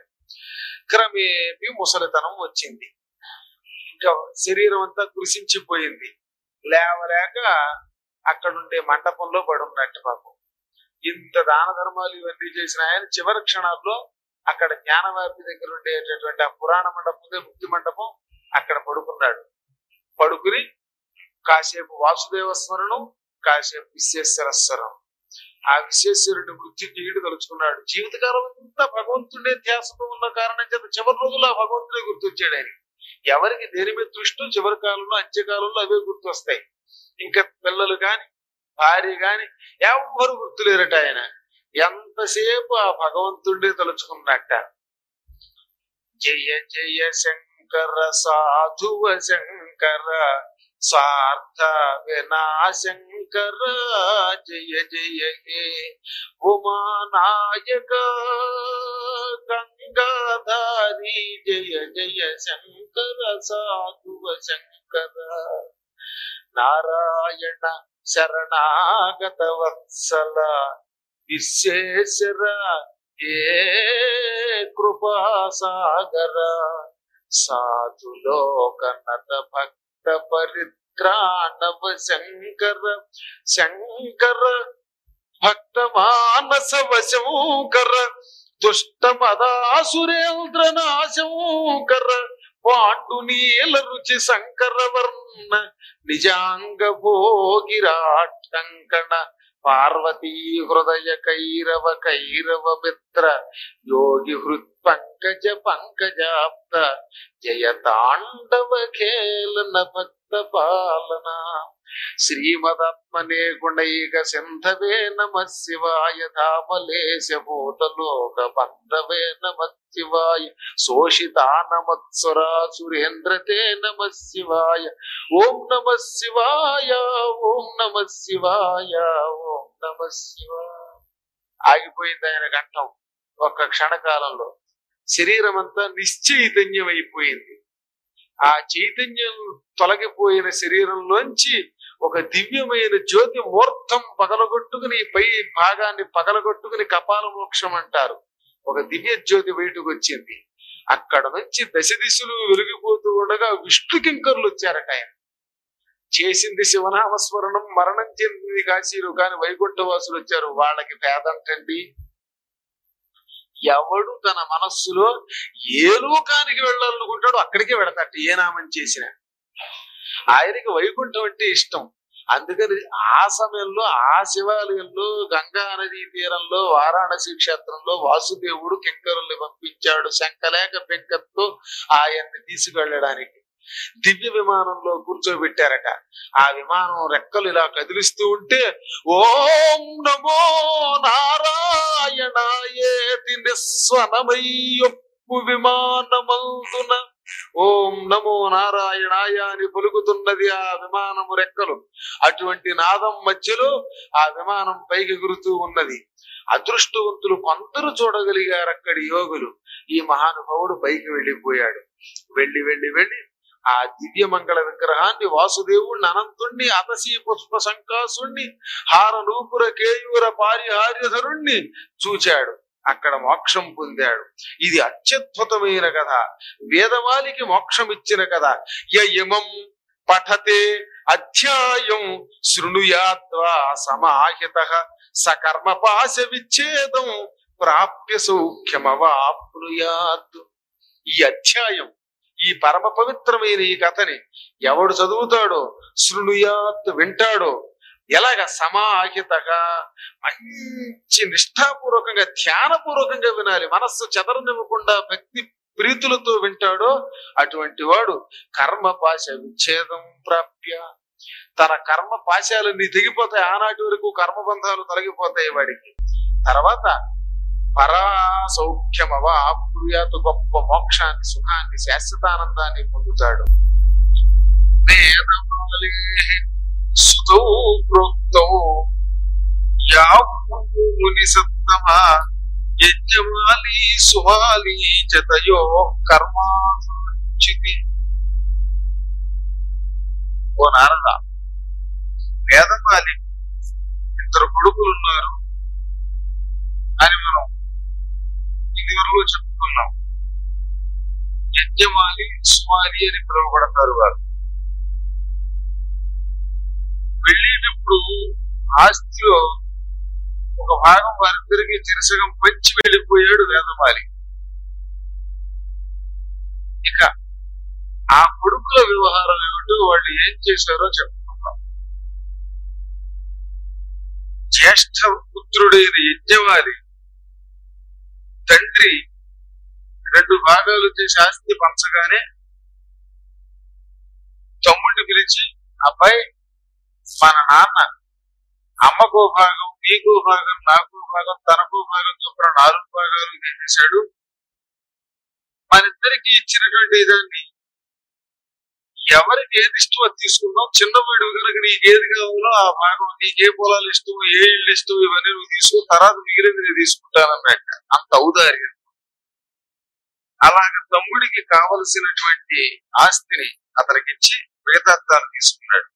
క్రమేపీ ముసలితనం వచ్చింది ఇంకా శరీరం అంతా కృషించిపోయింది లేవలేక అక్కడుండే మండపంలో పడున్నట్టు పాపం ఇంత దాన ధర్మాలు ఇవన్నీ చేసిన ఆయన చివరి క్షణాల్లో అక్కడ జ్ఞానవాపి దగ్గర ఉండేటటువంటి ఆ పురాణ మండపం ముక్తి మండపం అక్కడ పడుకున్నాడు పడుకుని కాసేపు వాసుదేవ స్మరణం కాసేపు విశ్వేశ్వర స్మరణం ఆ విశ్వేశ్వరుడి మృత్యుకి ఈడు తలుచుకున్నాడు జీవితకాలం అంతా భగవంతుడే ధ్యాసతో ఉన్న కారణం చేత చివరి రోజుల్లో ఆ భగవంతుడే గుర్తొచ్చాడు ఆయన ఎవరికి దేని మీద దృష్టో చివరి కాలంలో అంత్యకాలంలో అవే గుర్తొస్తాయి ఇంకా పిల్లలు గాని భార్య గాని ఎవ్వరు గుర్తులేరట ఆయన ఎంతసేపు ఆ భగవంతుడే తలుచుకున్నట్ట జయ జయ శంకర సాధువ శంకర స్వార్థ వినాశంకర జయ జయ హే ఉమానాయక గంగాధారి జయ జయ శంకర సాధువ శంకర నారాయణ శరణాగత వత్సల విశ్వేశ్వర ఏ కృపా సాగర సాధులోకనత భక్త పరిత్రాణవ శంకర శంకర భక్త మానస వశంకర దుష్ట మదాసురేంద్ర నాశంకర పాండునీల రుచి శంకర వర్ణ నిజాంగ భోగిరాటంకణ పార్వతీ హృదయ కైరవ కైరవ మిత్ర యోగి హృత్ పంకజ పంకజాప్త జయ తాండవ ఖేలన భక్త పాలన శ్రీమదాత్మనే గుణైక సింధవే నమ శివాయ ధామలేశ భూతలోక బంధవే నమ శివాయ శోషితానమత్సురా సురేంద్రతే నమ శివాయ ఓం నమ శివాయ ఓం నమ శివాయ ఓం నమ శివాయ ఆగిపోయింది ఆయన కంఠం ఒక్క క్షణకాలంలో శరీరం అంతా నిశ్చైతన్యం అయిపోయింది ఆ చైతన్యం తొలగిపోయిన శరీరంలోంచి ఒక దివ్యమైన జ్యోతి మూర్తం పగలగొట్టుకుని పై భాగాన్ని పగలగొట్టుకుని కపాల మోక్షం అంటారు ఒక దివ్య జ్యోతి బయటకు వచ్చింది అక్కడ నుంచి దశ దిశలు వెలిగిపోతూ ఉండగా విష్ణు కింకర్లు వచ్చారట ఆయన చేసింది శివనామస్మరణం మరణం చెందింది కాశీలు కాని వైకుంఠవాసులు వచ్చారు వాళ్ళకి పేదంటండి ఎవడు తన మనస్సులో ఏ లోకానికి వెళ్ళాలనుకుంటాడో అక్కడికే వెడతాట ఏ నామం చేసినా ఆయనకి వైకుంఠం అంటే ఇష్టం అందుకని ఆ సమయంలో ఆ శివాలయంలో గంగా నదీ తీరంలో వారాణసి క్షేత్రంలో వాసుదేవుడు కింకరుల్ని పంపించాడు శంకలేక పెంకతో ఆయన్ని తీసుకెళ్ళడానికి దివ్య విమానంలో కూర్చోబెట్టారట ఆ విమానం రెక్కలు ఇలా కదిలిస్తూ ఉంటే ఓం నమో నారాయణాయేతి నిస్వనమయ్యొప్పు విమానమందున ఓం నమో నారాయణాయ అని పలుకుతున్నది ఆ విమానము రెక్కలు అటువంటి నాదం మధ్యలో ఆ విమానం పైకి ఎగురుతూ ఉన్నది అదృష్టవంతులు కొందరు చూడగలిగారు అక్కడి యోగులు ఈ మహానుభావుడు పైకి వెళ్ళిపోయాడు వెళ్ళి వెళ్ళి వెళ్ళి ఆ దివ్య మంగళ విగ్రహాన్ని వాసుదేవుణ్ణి అనంతుణ్ణి అతసీ పుష్ప సంకాసుణ్ణి హార నూపుర కేయూర పారిహార్యధరుణ్ణి చూచాడు అక్కడ మోక్షం పొందాడు ఇది అత్యద్భుతమైన కథ వేదమాలికి మోక్షం ఇచ్చిన కథ యమం పఠతే అధ్యాయం శృణుయాత్వా సమాహిత సకర్మ పాశ విచ్ఛేదం ప్రాప్య సౌఖ్యమవాప్నుయాత్ ఈ అధ్యాయం ఈ పరమ పవిత్రమైన ఈ కథని ఎవడు చదువుతాడో శృణుయాత్ వింటాడో ఎలాగ సమాహితగా మంచి నిష్ఠాపూర్వకంగా ధ్యానపూర్వకంగా వినాలి మనస్సు చెదరనివ్వకుండా భక్తి ప్రీతులతో వింటాడో అటువంటి వాడు కర్మ పాశ విచ్ఛేదం ప్రాప్య తన కర్మ పాశాలన్నీ తెగిపోతాయి ఆనాటి వరకు కర్మబంధాలు తొలగిపోతాయి వాడికి తర్వాత పరా సౌఖ్యమవ ఆప్యాత గొప్ప మోక్షాన్ని సుఖాన్ని శాశ్వతానందాన్ని పొందుతాడు వేదమాలి సుతౌ ప్రోక్తౌ యాముని సత్తమ యజ్ఞమాలి సుమాలి జతయో కర్మాచితి ఓ నారద వేదమాలి ఇద్దరు కొడుకులు ఉన్నారు అని మనం ఇది వరకు చెప్పుకున్నాం యజ్ఞమాలి సుమాలి అని పిలువబడతారు వారు వెళ్ళేటప్పుడు ఆస్తిలో ఒక భాగం వారిద్దరికి చిరసగం పంచి వెళ్ళిపోయాడు వేదమాలి ఇక ఆ కొడుకుల వ్యవహారం ఏమిటో వాళ్ళు ఏం చేశారో చెప్పుకుందాం జ్యేష్ఠ పుత్రుడైన యజ్ఞమాలి తండ్రి రెండు భాగాలు చేసి ఆస్తి పంచగానే తమ్ముడిని పిలిచి అబ్బాయి మన నాన్న అమ్మకో భాగం నీకో భాగం నాకో భాగం తనకో భాగం చొప్పున నాలుగు భాగాలు చేసేసాడు మన ఇద్దరికి ఇచ్చినటువంటి దాన్ని ఎవరికి ఏది ఇష్టమో అది తీసుకుందాం చిన్నవాడు కనుక నీకు ఏది కావాలో ఆ భాగం నీకు ఏ పొలాలు ఇష్టమో ఏ ఇళ్ళు ఇష్టమో ఇవన్నీ నువ్వు తీసుకో తర్వాత మిగిలింది నేను తీసుకుంటానన్నట్ట అంత ఔదార్యం అలాగ తమ్ముడికి కావలసినటువంటి ఆస్తిని అతనికి ఇచ్చి మిగతా తాను తీసుకున్నాడు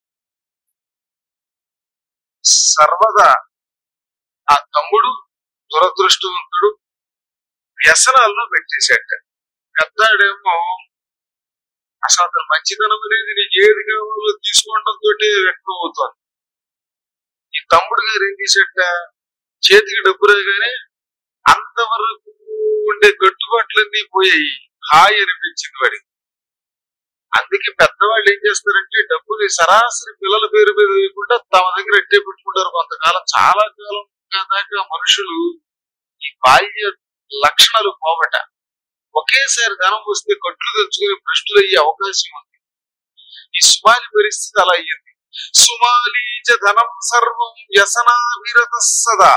సర్వదా ఆ తమ్ముడు దురదృష్టవంతుడు వ్యసనాల్లో పెట్టేశాట పెద్దాడేమో అసలు అతను మంచితనం అనేది నీకు ఏది కావాలో తీసుకోవడంతో వ్యక్తం అవుతుంది ఈ తమ్ముడు గారు ఏం చేసేట చేతికి డబ్బు రాగానే అంతవరకు ఉండే కట్టుబాట్లన్నీ పోయాయి హాయి అనిపించింది వాడికి అందుకే పెద్దవాళ్ళు ఏం చేస్తారంటే డబ్బుని సరాసరి పిల్లల పేరు మీద వేయకుండా తమ దగ్గర ఎట్టే పెట్టుకుంటారు కొంతకాలం చాలా కాలం దాకా మనుషులు ఈ బాల్య లక్షణాలు పోవట ఒకేసారి ధనం వస్తే కట్లు తెచ్చుకుని భ్రష్టులు అయ్యే అవకాశం ఉంది ఈ సుమాలి పరిస్థితి అలా అయ్యింది సుమాలీచ ధనం సర్వం వ్యసనావిరత సదా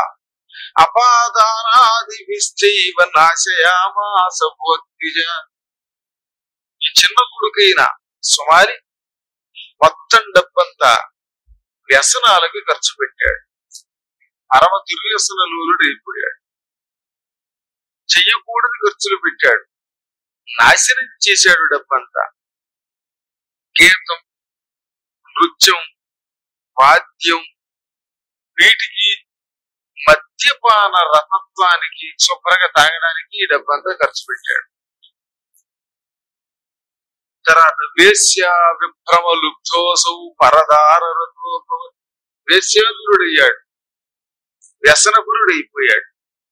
అపాదానాదిభిశ్చైవ నాశయామాస భోద్విజ ఈ చిన్న కొడుకైన సుమారి మొత్తం డబ్బంతా వ్యసనాలకి ఖర్చు పెట్టాడు పరమ దుర్వ్యసనలోనుడు అయిపోయాడు చెయ్యకూడని ఖర్చులు పెట్టాడు నాశనం చేశాడు డబ్బంతా గీతం నృత్యం వాద్యం వీటికి మద్యపాన రతత్వానికి శుభ్రంగా తాగడానికి ఈ డబ్బంతా ఖర్చు పెట్టాడు తర్వాత వేశ్య విభ్రమ లుబ్ధోసౌ పరదార వేశ్యాదురుడయ్యాడు వ్యసనపురుడైపోయాడు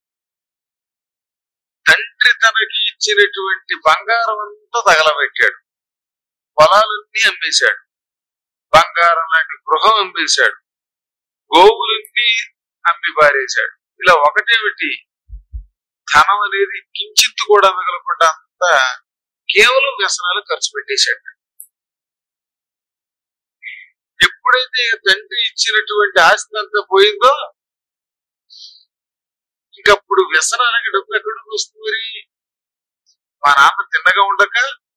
తండ్రి తనకి ఇచ్చినటువంటి బంగారం అంతా తగలబెట్టాడు పొలాలన్నీ అమ్మేశాడు బంగారం లాంటి గృహం అమ్మేశాడు గోవులన్నీ అమ్మి పారేశాడు ఇలా ఒకటేమిటి ధనం అనేది కించిత్తు కూడా మిగలకుండా అంతా కేవలం వ్యసనాలు ఖర్చు పెట్టేశాడు ఎప్పుడైతే తండ్రి ఇచ్చినటువంటి ఆస్తి అంతా పోయిందో ఇంకప్పుడు వ్యసనాలకి డబ్బు ఎక్కడి నుంచి వస్తుంది మరి మా నాన్న తిన్నగా ఉండక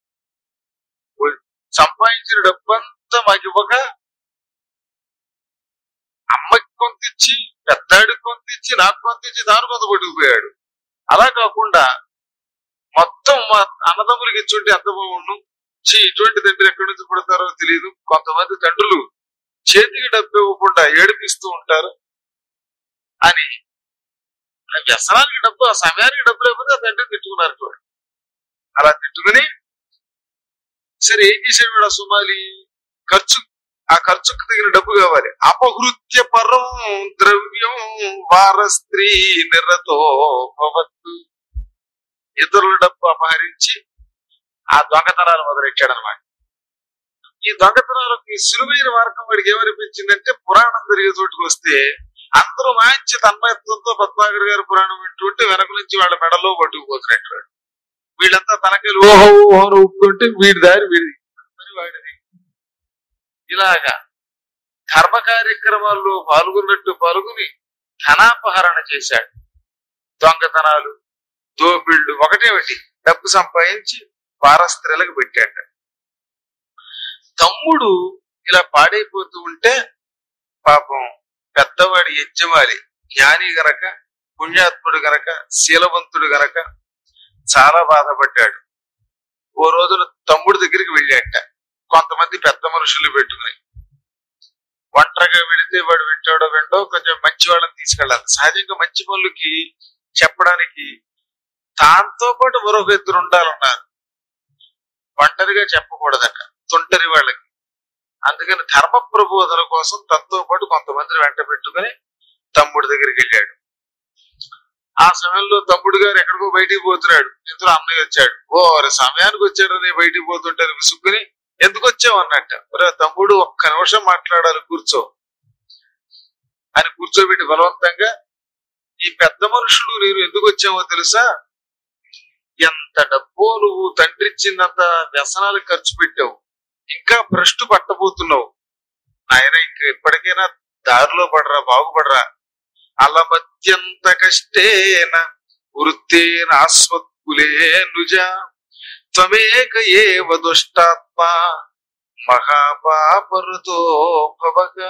సంపాదించిన డబ్బు అంతా మాకు ఇవ్వక అమ్మకి కొంత ఇచ్చి పెద్దాడికి కొంత ఇచ్చి నాకు కొంత ఇచ్చి దాని కొంత పట్టుకుపోయాడు అలా కాకుండా మొత్తం మా అన్నదమ్ములకి ఇచ్చుంటే ఎంత బాగుండు ఛీ, ఇటువంటి తండ్రి ఎక్కడి నుంచి పుడతారో తెలియదు కొంతమంది తండ్రులు చేతికి డబ్బు ఇవ్వకుండా ఏడిపిస్తూ ఉంటారు అని ఆ వ్యసనానికి డబ్బు ఆ సమయానికి డబ్బు లేకపోతే ఆ తండ్రి తిట్టుకున్నారు చూడండి అలా తిట్టుకుని సరే ఏం చేశాడు వీడు ఆ సుమాలి ఖర్చు ఆ ఖర్చుకు తగిన డబ్బు కావాలి అపహృత్య పరం ద్రవ్యం వార స్త్రీ నిరతో భవత్తు ఇతరుల డబ్బు అపహరించి ఆ దొంగతనాలు మొదలెట్టాడు అనమాట ఈ దొంగతనాలకు సులువైన మార్గం వాడికి ఏమనిపించిందంటే పురాణం జరిగే చోటుకు వస్తే అందరూ మంచి తన్మయత్వంతో పద్మాగర్ గారు పురాణం వింటుంటే వెనక నుంచి వాళ్ళ మెడలో పట్టుకుపోతున్నట్టు వాడు. వీళ్ళంతా తనకలు ఓహో ఓహో అని ఊపుకుంటే వీడి దారి వీడిది మరి వాడిది ఇలాగా ధర్మ కార్యక్రమాల్లో పాల్గొన్నట్టు పాల్గొని ధనాపహరణ చేశాడు దొంగతనాలు దోపిళ్ళు ఒకటే ఒకటి డబ్బు సంపాదించి పారస్త్రీలకు పెట్టాడు తమ్ముడు ఇలా పాడైపోతూ ఉంటే పాపం పెద్దవాడి యజ్ఞమాలి జ్ఞాని గనక పుణ్యాత్ముడు గనక శీలవంతుడు గనక చాలా బాధపడ్డాడు ఓ రోజున తమ్ముడి దగ్గరికి వెళ్ళాట కొంతమంది పెద్ద మనుషులు పెట్టుకుని ఒంటరిగా వెళితే వాడు వింటాడో వింటో కొంచెం మంచి వాళ్ళని తీసుకెళ్ళాలి సహజంగా మంచి పనులకి చెప్పడానికి దాంతో పాటు మరొక ఇద్దరు ఉండాలన్నారు ఒంటరిగా చెప్పకూడదట తుంటరి వాళ్ళకి అందుకని ధర్మ ప్రబోధన కోసం తనతో పాటు కొంతమందిని వెంట పెట్టుకుని తమ్ముడి దగ్గరికి వెళ్ళాడు ఆ సమయంలో తమ్ముడు గారు ఎక్కడికో బయటికి పోతున్నాడు ఇందులో అన్నయ్య వచ్చాడు ఓ అరే సమయానికి వచ్చాడు నేను బయటికి పోతుంటే విసుక్కుని ఎందుకు వచ్చావు అన్నట్ట ఒరే తమ్ముడు ఒక్క నిమిషం మాట్లాడాలి కూర్చో అని కూర్చోబెట్టి బలవంతంగా ఈ పెద్ద మనుషులు నేను ఎందుకు వచ్చామో తెలుసా ఎంత డబ్బో నువ్వు తండ్రి ఇచ్చినంత వ్యసనాలకు ఖర్చు పెట్టావు ఇంకా భ్రష్టు పట్టబోతున్నావు ఆయన ఇంకా ఎప్పటికైనా దారిలో పడరా బాగుపడరా అలమత్యంత కష్టేన వృత్తేన ఆస్మత్కులే నుజ త్వమేక ఏవ దుష్టాత్మ మహాపాపరుతో భవగా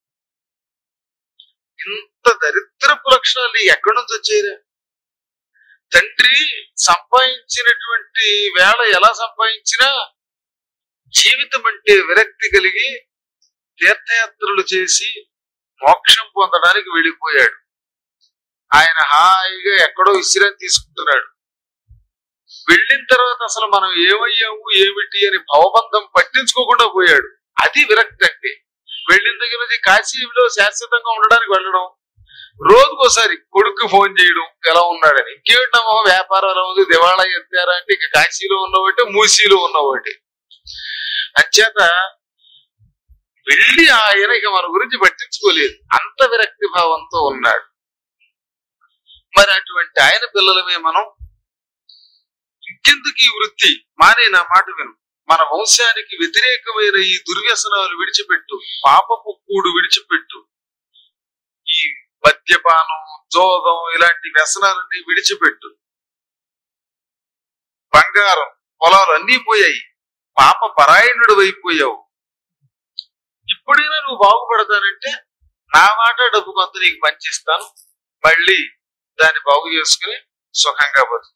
ఇంత దరిద్రపు లక్షణాలు ఎక్కడి నుంచి వచ్చేరా తండ్రి సంపాదించినటువంటి వేళ ఎలా సంపాదించినా జీవితం అంటే విరక్తి కలిగి తీర్థయాత్రలు చేసి మోక్షం పొందడానికి వెళ్ళిపోయాడు ఆయన హాయిగా ఎక్కడో విశ్రాంతి తీసుకుంటున్నాడు వెళ్ళిన తర్వాత అసలు మనం ఏమయ్యాము ఏమిటి అని భవబంధం పట్టించుకోకుండా పోయాడు అది విరక్తి అంటే వెళ్ళిన దగ్గర నుంచి కాశీలో శాశ్వతంగా ఉండడానికి వెళ్ళడం రోజుకోసారి కొడుకు ఫోన్ చేయడం ఎలా ఉన్నాడని ఇంకేమిటమ్మో వ్యాపారం ఎలా ఉంది దివాళా ఎత్తారా అంటే ఇక కాశీలో ఉన్నవాటి మూసీలో ఉన్నవాటి అంచేత వెళ్ళి ఆయన ఇక మన గురించి పట్టించుకోలేదు అంత విరక్తి భావంతో ఉన్నాడు మరి అటువంటి ఆయన పిల్లలమే మనం ఇంకెందుకు ఈ వృత్తి మానే నా మాట విను మన వంశానికి వ్యతిరేకమైన ఈ దుర్వ్యసనాలు విడిచిపెట్టు పాపపు కూడు విడిచిపెట్టు ఈ మద్యపానం జోదం ఇలాంటి వ్యసనాలన్నీ విడిచిపెట్టు బంగారం పొలాలు అన్నీ పోయాయి పాప పరాయణుడు అయిపోయావు ఇప్పుడైనా నువ్వు బాగుపడతానంటే నా మాట డబ్బు కొంత నీకు పంచిస్తాను మళ్ళీ దాన్ని బాగు చేసుకుని సుఖంగా బతు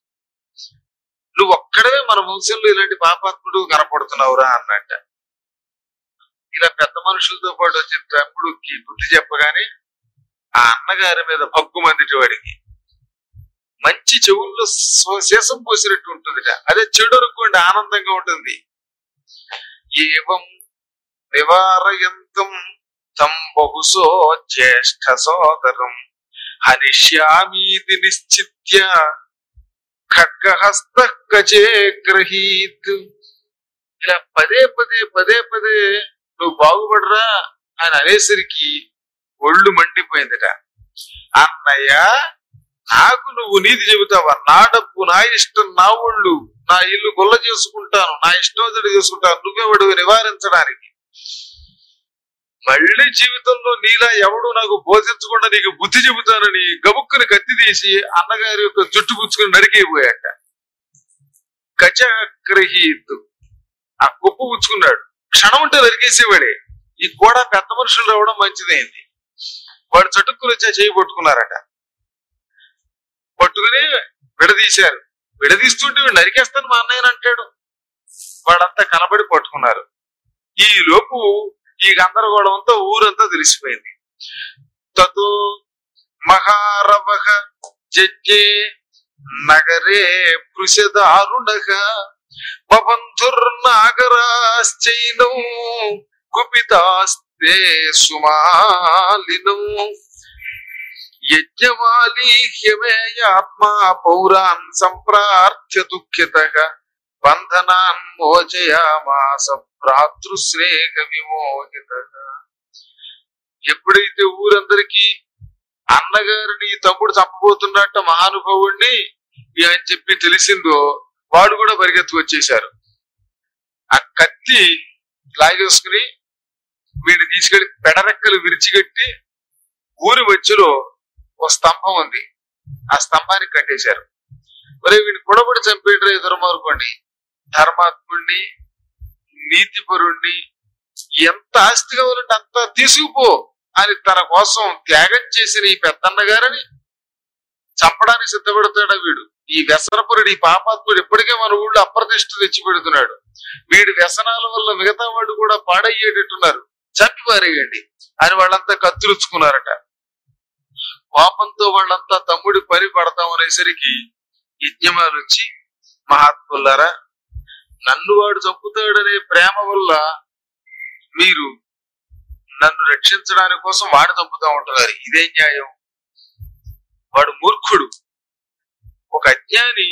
నువ్వు ఒక్కడవే మన వంశంలో ఇలాంటి పాపాత్ముడు కనపడుతున్నావురా అన్నట్ట ఇలా పెద్ద మనుషులతో పాటు వచ్చిన తమ్ముడికి బుద్ధి చెప్పగానే ఆ అన్నగారి మీద భగ్గు మందిటి వాడికి మంచి చెవుల్లో స్వ- శేషం పోసినట్టు ఉంటుందిట అదే చెడు అనుకోండి ఆనందంగా ఉంటుంది ఏవం నివారయంతం తం బహుశో జ్యేష్ఠ సోదరం హనిష్యామీతి నిశ్చిత్య ఖడ్గహస్త గజే గ్రహీత్ ఇలా పదే పదే పదే పదే నువ్వు బాగుపడరా అని అనేసరికి ఒళ్ళు మండిపోయిందట అన్నయ్య నాకు నువ్వు నీతి చెబుతావా నా డబ్బు నా ఇష్టం నా ఒళ్ళు నా ఇల్లు గొల్ల చేసుకుంటాను నా ఇష్టం వచ్చినట్టు చేసుకుంటాను నువ్వే వాడు నివారించడానికి మళ్ళీ జీవితంలో నీలా ఎవడు నాకు బోధించకుండా నీకు బుద్ధి చెబుతానని గబుక్కుని కత్తి తీసి అన్నగారి యొక్క జుట్టు పుచ్చుకుని నరికేయబోయాట గజగ్రహీత్ ఆ కుప్పు పుచ్చుకున్నాడు క్షణం ఉంటే నరికేసేవాడే ఈ కూడా పెద్ద మనుషులు రావడం మంచిదైంది వాడు చటుక్కులు వచ్చి ఆ చేయి పట్టుకున్నారట పట్టుకుని విడదీశారు విడదీస్తుంటే వీడు నరికేస్తాను మా అన్నయ్యని అంటాడు వాడంతా కనబడి పట్టుకున్నారు ఈ లోపు ఈ గందరగోళం అంతా ఊరంతా తెలిసిపోయింది తతో మహారవ జజ్జే నగరే పృషదారుణగ పబంధుర్నాగరాశ్చైనం కుపితాస్తే సుమాలినం యజ్ఞమాలీహ్యమేయాత్మా పౌరాన్ సంప్రార్థ్య దుఃఖిత బంధనాన్ మోచయామాస భ్రాతృశ్రేహ విమోహిత ఎప్పుడైతే ఊరందరికీ అన్నగారిని తమ్ముడు చంపబోతున్నట్ట మహానుభావుణ్ణి అని చెప్పి తెలిసిందో వాడు కూడా పరిగెత్తుకు వచ్చేశారు ఆ కత్తి లాగేసుకుని వీడిని తీసుకెళ్లి పెడరెక్కలు విరిచిగట్టి ఊరి మధ్యలో ఒక స్తంభం ఉంది ఆ స్తంభానికి కట్టేశారు మరి వీడిని పొడబడి చంపేటరే దుర్మార్గుణ్ణి ధర్మాత్ముణ్ణి నీతిపరుణ్ణి ఎంత ఆస్తి కావాలంటే అంత తీసుకుపో అని తన కోసం త్యాగం చేసిన ఈ పెద్దన్న గారిని చంపడానికి సిద్ధపడుతాడా వీడు ఈ వ్యసనపురుడు ఈ పాపాత్ముడు ఇప్పటికే మన ఊళ్ళో అప్రతిష్ట తెచ్చి పెడుతున్నాడు వీడి వ్యసనాల వల్ల మిగతా వాళ్ళు కూడా పాడయ్యేటట్టున్నారు చంపి పారేయండి అని వాళ్ళంతా కత్తిరుచుకున్నారట కోపంతో వాళ్ళంతా తమ్ముడి పని పడతాం అనేసరికి యజ్ఞమాలు వచ్చి మహాత్ములారా నన్ను వాడు చంపుతాడనే ప్రేమ వల్ల మీరు నన్ను రక్షించడానికి కోసం వాడు చంపుతా ఉంటున్నారు ఇదే న్యాయం వాడు మూర్ఖుడు ఒక అజ్ఞాని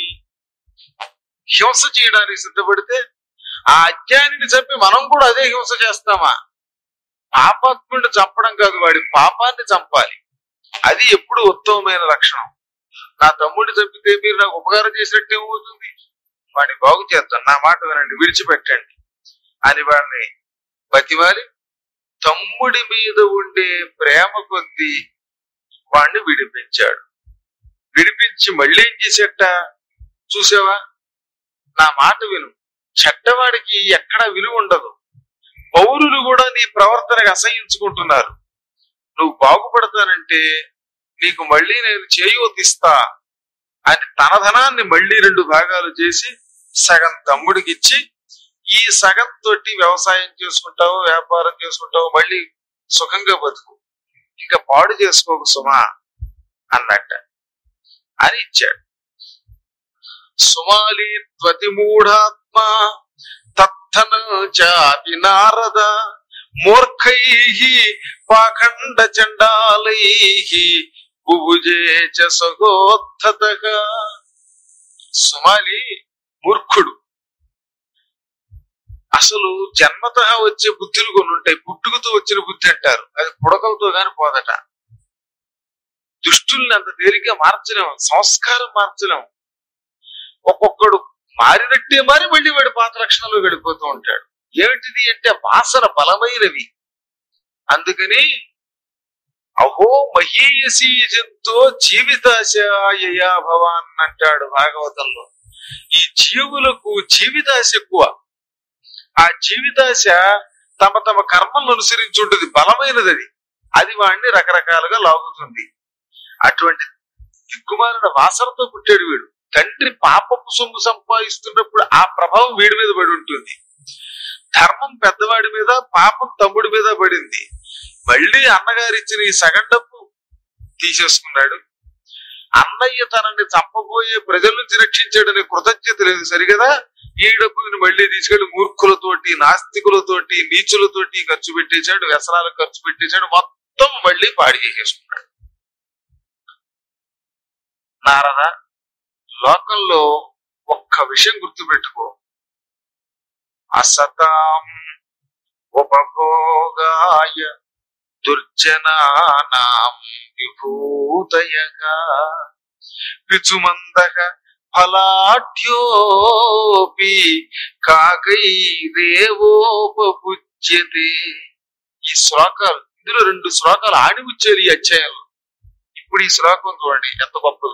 హింస చేయడానికి సిద్ధపడితే ఆ అజ్ఞానిని చంపి మనం కూడా అదే హింస చేస్తామా పాపాత్ముడిని చంపడం కాదు వాడి పాపాన్ని చంపాలి అది ఎప్పుడు ఉత్తమమైన లక్షణం నా తమ్ముడిని చంపితే మీరు నాకు ఉపకారం చేసినట్టు ఏమవుతుంది వాడిని బాగు చేద్దాం నా మాట వినండి విడిచిపెట్టండి అని వాడిని బతిమాలి తమ్ముడి మీద ఉండే ప్రేమ కొద్దీ వాడిని విడిపించాడు విడిపించి మళ్ళీ ఏం చేసేట చూసావా నా మాట విను చెడ్డవాడికి ఎక్కడ విలువ ఉండదు పౌరులు కూడా నీ ప్రవర్తనకు అసహించుకుంటున్నారు నువ్వు బాగుపడతానంటే నీకు మళ్ళీ నేను చేయూతిస్తా అని తన ధనాన్ని మళ్ళీ రెండు భాగాలు చేసి సగం తమ్ముడికి ఇచ్చి ఈ సగం తోటి వ్యవసాయం చేసుకుంటావు వ్యాపారం చేసుకుంటావు మళ్ళీ సుఖంగా బతుకు ఇంకా పాడు చేసుకోకు సుమా అన్నట్ట అని ఇచ్చాడు సుమాలి త్వతిమూఢాత్మ తత్తన చాపి నారద మూర్ఖై పాఖండ చండాలై బుభుజే చ సగోత్థతగా సుమాలి మూర్ఖుడు అసలు జన్మత వచ్చే బుద్ధులు కొన్ని ఉంటాయి పుట్టుకతో వచ్చిన బుద్ధి అంటారు అది పుడకలతో గాని పోదట దుష్టుల్ని అంత తేలిగ్గా మార్చలేం సంస్కారం మార్చలేం ఒక్కొక్కడు మారినట్టే మారి మళ్ళీ వాడి పాత లక్షణంలో వెళ్ళిపోతూ ఉంటాడు ఏమిటిది అంటే వాసన బలమైనవి అందుకని అహో మహీయసీ జంతో జీవితాశయయా భవాన్ అంటాడు భాగవతంలో ఈ జీవులకు జీవితాశ ఎక్కువ ఆ జీవితాశ తమ తమ కర్మలను అనుసరించి ఉంటుంది బలమైనది అది అది వాడిని రకరకాలుగా లాగుతుంది అటువంటి దిక్కుమాలిన వాసనతో పుట్టాడు వీడు తండ్రి పాపపు సొమ్ము సంపాదిస్తున్నప్పుడు ఆ ప్రభావం వీడి మీద పడి ఉంటుంది ధర్మం పెద్దవాడి మీద పాపం తమ్ముడి మీద పడింది మళ్ళీ అన్నగారు ఇచ్చిన ఈ సగం డబ్బు తీసేసుకున్నాడు అన్నయ్య తనని చంపబోయే ప్రజల నుంచి రక్షించాడనే కృతజ్ఞత లేదు సరిగదా ఈ డబ్బుని మళ్ళీ తీసుకెళ్లి మూర్ఖులతోటి నాస్తికులతోటి నీచులతోటి ఖర్చు పెట్టేశాడు వ్యసనాలకు ఖర్చు పెట్టేశాడు మొత్తం మళ్ళీ పాడి చేసేసుకున్నాడు నారద లోకంలో ఒక్క విషయం గుర్తుపెట్టుకో అసతాం ఉపభోగాయ దుర్జనానాం విభూతయగా పిచుమందక ఫలాఢ్యోపి కాకైరేవోపపుజ్యతే ఈ శ్లోకాలు ఇందులో రెండు శ్లోకాలు ఆడిముచ్చారు ఈ అధ్యాయంలో ఇప్పుడు ఈ శ్లోకం చూడండి ఎంత గొప్పది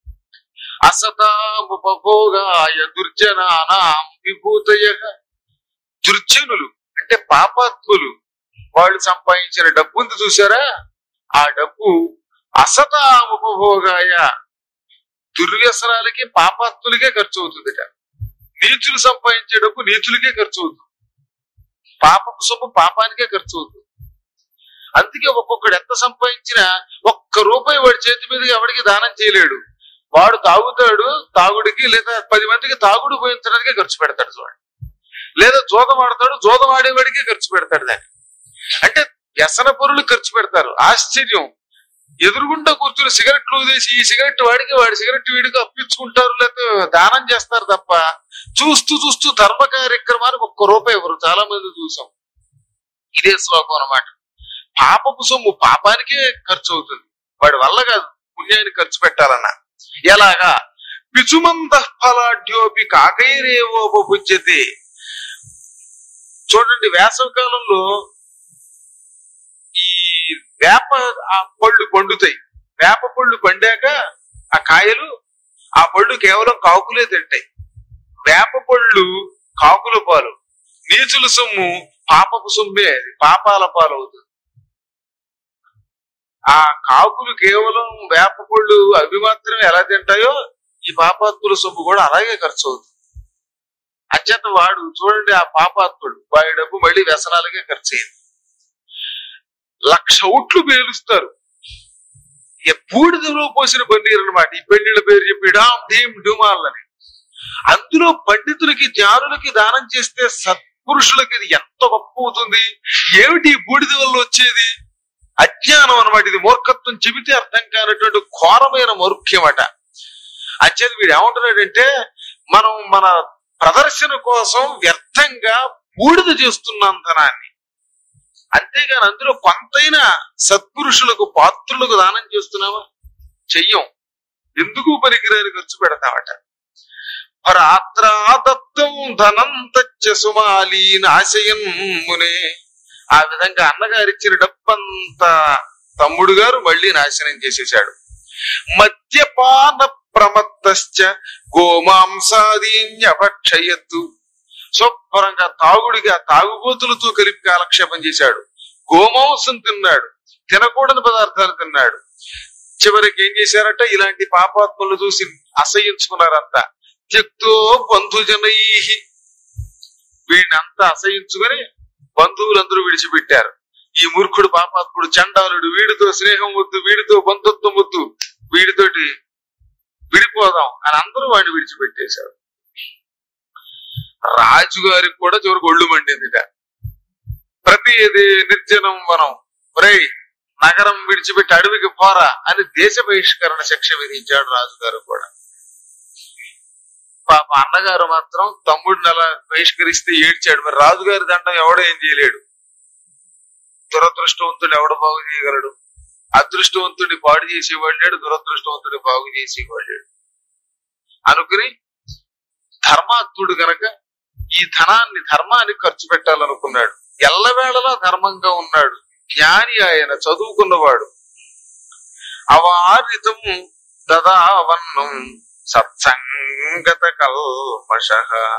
అసతాముపభోగాయ దుర్జనానాం విభూతయ దుర్జనులు అంటే పాపాత్ములు వాళ్ళు సంపాదించిన డబ్బు ఉంది చూసారా ఆ డబ్బు అసతాముపభోగాయ దుర్వ్యసనాలకి పాపాత్ములకే ఖర్చు అవుతుందిట నీచులు సంపాదించే డబ్బు నీచులకే ఖర్చు అవుతుంది పాపపు సొమ్ము పాపానికే ఖర్చు అవుతుంది అందుకే ఒక్కొక్కడు ఎంత సంపాదించినా ఒక్క రూపాయి వాడి చేతి మీద ఎవడికి దానం చేయలేడు వాడు తాగుతాడు తాగుడికి లేదా పది మందికి తాగుడు పోయించడానికి ఖర్చు పెడతాడు చూడండి లేదా జోదం ఆడతాడు జోదం ఆడేవాడికి ఖర్చు పెడతాడు దాన్ని అంటే వ్యసన పొరులు ఖర్చు పెడతారు ఆశ్చర్యం ఎదురుగుండా కూర్చుని సిగరెట్లు వదిలేసి ఈ సిగరెట్ వాడికి వాడి సిగరెట్ వీడికి అప్పించుకుంటారు లేకపోతే దానం చేస్తారు తప్ప చూస్తూ చూస్తూ ధర్మ కార్యక్రమానికి ఒక్క రూపాయి ఇవ్వరు చాలా మంది చూసాం ఇదే శ్లోకం అన్నమాట పాపపు సొమ్ము పాపానికే ఖర్చు అవుతుంది వాడి వల్ల కాదు పుణ్యానికి ఖర్చు పెట్టాలన్నా ఎలాగా పిచుమంత ఫలాఢ్యోపి కాకైరేవోపబుజ్యతే చూడండి వేసవి కాలంలో ఈ వేప ఆ పళ్ళు పండుతాయి వేప పళ్ళు పండాక ఆ కాయలు ఆ పళ్ళు కేవలం కాకులే తింటాయి వేప పళ్ళు కాకుల పాలు నీచుల సొమ్ము పాపపు సొమ్మే అది పాపాల పాలు అవుతుంది ఆ కాకులు కేవలం వేప పళ్ళు అవి మాత్రమే ఎలా తింటాయో ఈ పాపాత్ముల సొమ్ము కూడా అలాగే ఖర్చు అవుతుంది అత్యంత వాడు చూడండి ఆ పాపాత్ముడు వాడి డబ్బు మళ్ళీ వ్యసనాలకే ఖర్చు అయింది లక్ష ఓట్లు పేలుస్తారు ఇక బూడిదలో పోసిన పన్నీరు అనమాట ఈ పెళ్లిళ్ళ పేరు చెప్పి డామ్ ఢీమ్ డుమాలని అందులో పండితులకి జ్ఞానులకి దానం చేస్తే సత్పురుషులకి ఇది ఎంత గొప్ప అవుతుంది ఏమిటి ఈ బూడిద వల్ల వచ్చేది అజ్ఞానం అనమాట ఇది మూర్ఖత్వం చెబితే అర్థం కానటువంటి ఘోరమైన మరుఖ్యమట అంచేది వీడు ఏమంటున్నాడంటే మనం మన ప్రదర్శన కోసం వ్యర్థంగా బూడిద చేస్తున్నాం ధనాన్ని అంతేగాని అందులో కొంతైనా సత్పురుషులకు పాత్రులకు దానం చేస్తున్నావా చెయ్యం ఎందుకు పనికిరాని ఖర్చు పెడతామట పరాత్రాదత్తం ధనం తచ్చ సుమాలి నాశయం మునే ఆ విధంగా అన్నగారిచ్చిన డబ్బంతా తమ్ముడు గారు మళ్ళీ నాశనం చేసేశాడు మద్యపాన ప్రమత్తశ్చ గోమాంసాదీన్యభక్షయత్తు శుభ్రంగా తాగుడిగా తాగుబోతులతో కలిపి కాలక్షేపం చేశాడు గోమాంసం తిన్నాడు తినకూడని పదార్థాలు తిన్నాడు చివరికి ఏం చేశారట ఇలాంటి పాపాత్మలు చూసి అసహించుకున్నారంతా త్యక్తో బంధుజనై వీడినంతా అసహించుకొని బంధువులందరూ విడిచిపెట్టారు ఈ మూర్ఖుడు పాపాత్ముడు చండాలుడు వీడితో స్నేహం వద్దు వీడితో బంధుత్వం వద్దు వీడితోటి విడిపోదాం అని అందరూ వాడిని విడిచిపెట్టేశారు రాజుగారికి కూడా చివరికి ఒళ్ళు మండిందిట ప్రతి ఇది నిర్జనం వనం ఒరేయ్ నగరం విడిచిపెట్టి అడవికి పోరా అని దేశ బహిష్కరణ శిక్ష విధించాడు రాజుగారు కూడా పాప అన్నగారు మాత్రం తమ్ముడిని అలా బహిష్కరిస్తే ఏడ్చాడు మరి రాజుగారి దండం ఎవడో ఏం చేయలేడు దురదృష్టవంతుడు ఎవడు బాగు చేయగలడు అదృష్టవంతుడి పాడు చేసేవాడు లేడు దురదృష్టవంతుడి బాగు చేసేవాడు లేడు అనుకుని ధర్మాత్ముడు గనక ఈ ధనాన్ని ధర్మాన్ని ఖర్చు పెట్టాలనుకున్నాడు ఎల్లవేళలా ధర్మంగా ఉన్నాడు జ్ఞాని ఆయన చదువుకున్నవాడు అవారితం దదావన్నం సత్సంగత కల్మష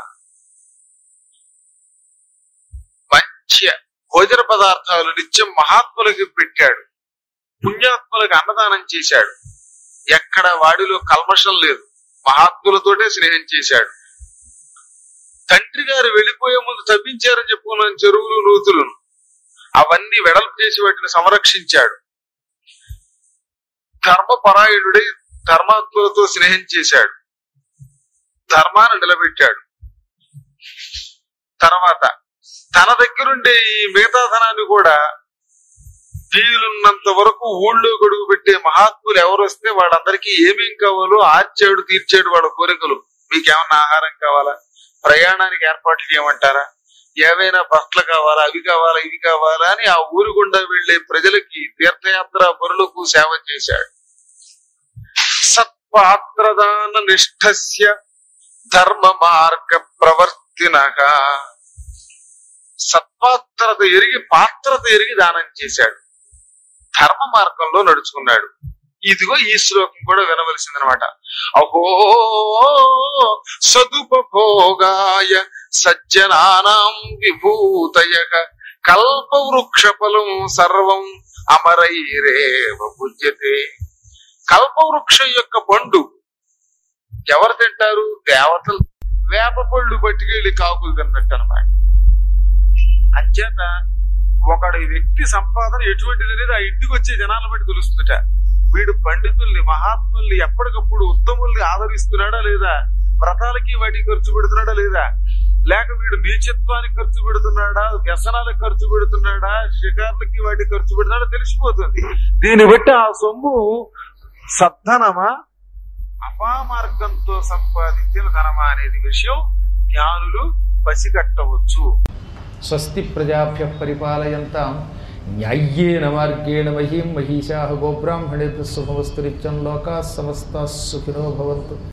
మంచి భోజన పదార్థాలు నిత్యం మహాత్ములకి పెట్టాడు పుణ్యాత్ములకు అన్నదానం చేశాడు ఎక్కడ వాడిలో కల్మషం లేదు మహాత్ములతోటే స్నేహం చేశాడు తండ్రి గారు వెళ్ళిపోయే ముందు తప్పించారని చెప్పుకున్నాను చెరువులు నూతులను అవన్నీ వెడల్పు చేసి వాటిని సంరక్షించాడు ధర్మపరాయణుడై ధర్మాత్ములతో స్నేహం చేశాడు ధర్మాన్ని నిలబెట్టాడు తర్వాత తన దగ్గరుండే ఈ మిగతా ధనాన్ని కూడా వీలున్నంత వరకు ఊళ్ళో గడుగు పెట్టే మహాత్ములు ఎవరు వస్తే వాళ్ళందరికీ ఏమేం కావాలో ఆర్చాడు తీర్చాడు వాళ్ళ కోరికలు మీకేమన్నా ఆహారం కావాలా ప్రయాణానికి ఏర్పాట్లు చేయమంటారా ఏవైనా బట్టలు కావాలా అవి కావాలా ఇవి కావాలా అని ఆ ఊరు గుండా వెళ్లే ప్రజలకి తీర్థయాత్ర పరులకు సేవ చేశాడు సత్పాత్రదాన నిష్ఠస్య ధర్మ మార్గ ప్రవర్తినగా సత్పాత్రత ఎరిగి పాత్రత ఎరిగి దానం చేశాడు ధర్మ మార్గంలో నడుచుకున్నాడు ఇదిగో ఈ శ్లోకం కూడా వినవలసిందనమాట అహో సదుపభోగాయ సజ్జనానాం విభూతయక కల్పవృక్ష ఫలం సర్వం అమరైరేవ పూజ్యతే కల్పవృక్షం యొక్క పండు ఎవరు తింటారు దేవతలు వేప పళ్ళు పట్టుకెళ్ళి కాకులు తిన్నట్టు అనమాట అంచేత ఒకడి వ్యక్తి సంపాదన ఎటువంటిది అనేది ఆ ఇంటికి వచ్చే జనాల బట్టి తెలుస్తుందట వీడు పండితుల్ని మహాత్ముల్ని ఎప్పటికప్పుడు ఉత్తముల్ని ఆదరిస్తున్నాడా లేదా వ్రతాలకి వాటికి ఖర్చు పెడుతున్నాడా లేదా లేక వీడు నీచత్వానికి ఖర్చు పెడుతున్నాడా వ్యసనాలకు ఖర్చు పెడుతున్నాడా షికార్లకి వాటికి ఖర్చు పెడుతున్నాడా తెలిసిపోతుంది దీన్ని బట్టి ఆ సొమ్ము సద్ధనమా అపామార్గంతో సంపాదించిన ధనమా అనేది విషయం జ్ఞానులు పసిగట్టవచ్చు స్వస్తి ప్రజాభ్య పరిపాలయంతాం న్యాయ్యేన మార్గేణ మహీం మహిషా గోబ్రాహ్మణేభ్య శుభమస్తు నిత్యం లోకా సమస్త సుఖినో భవంతు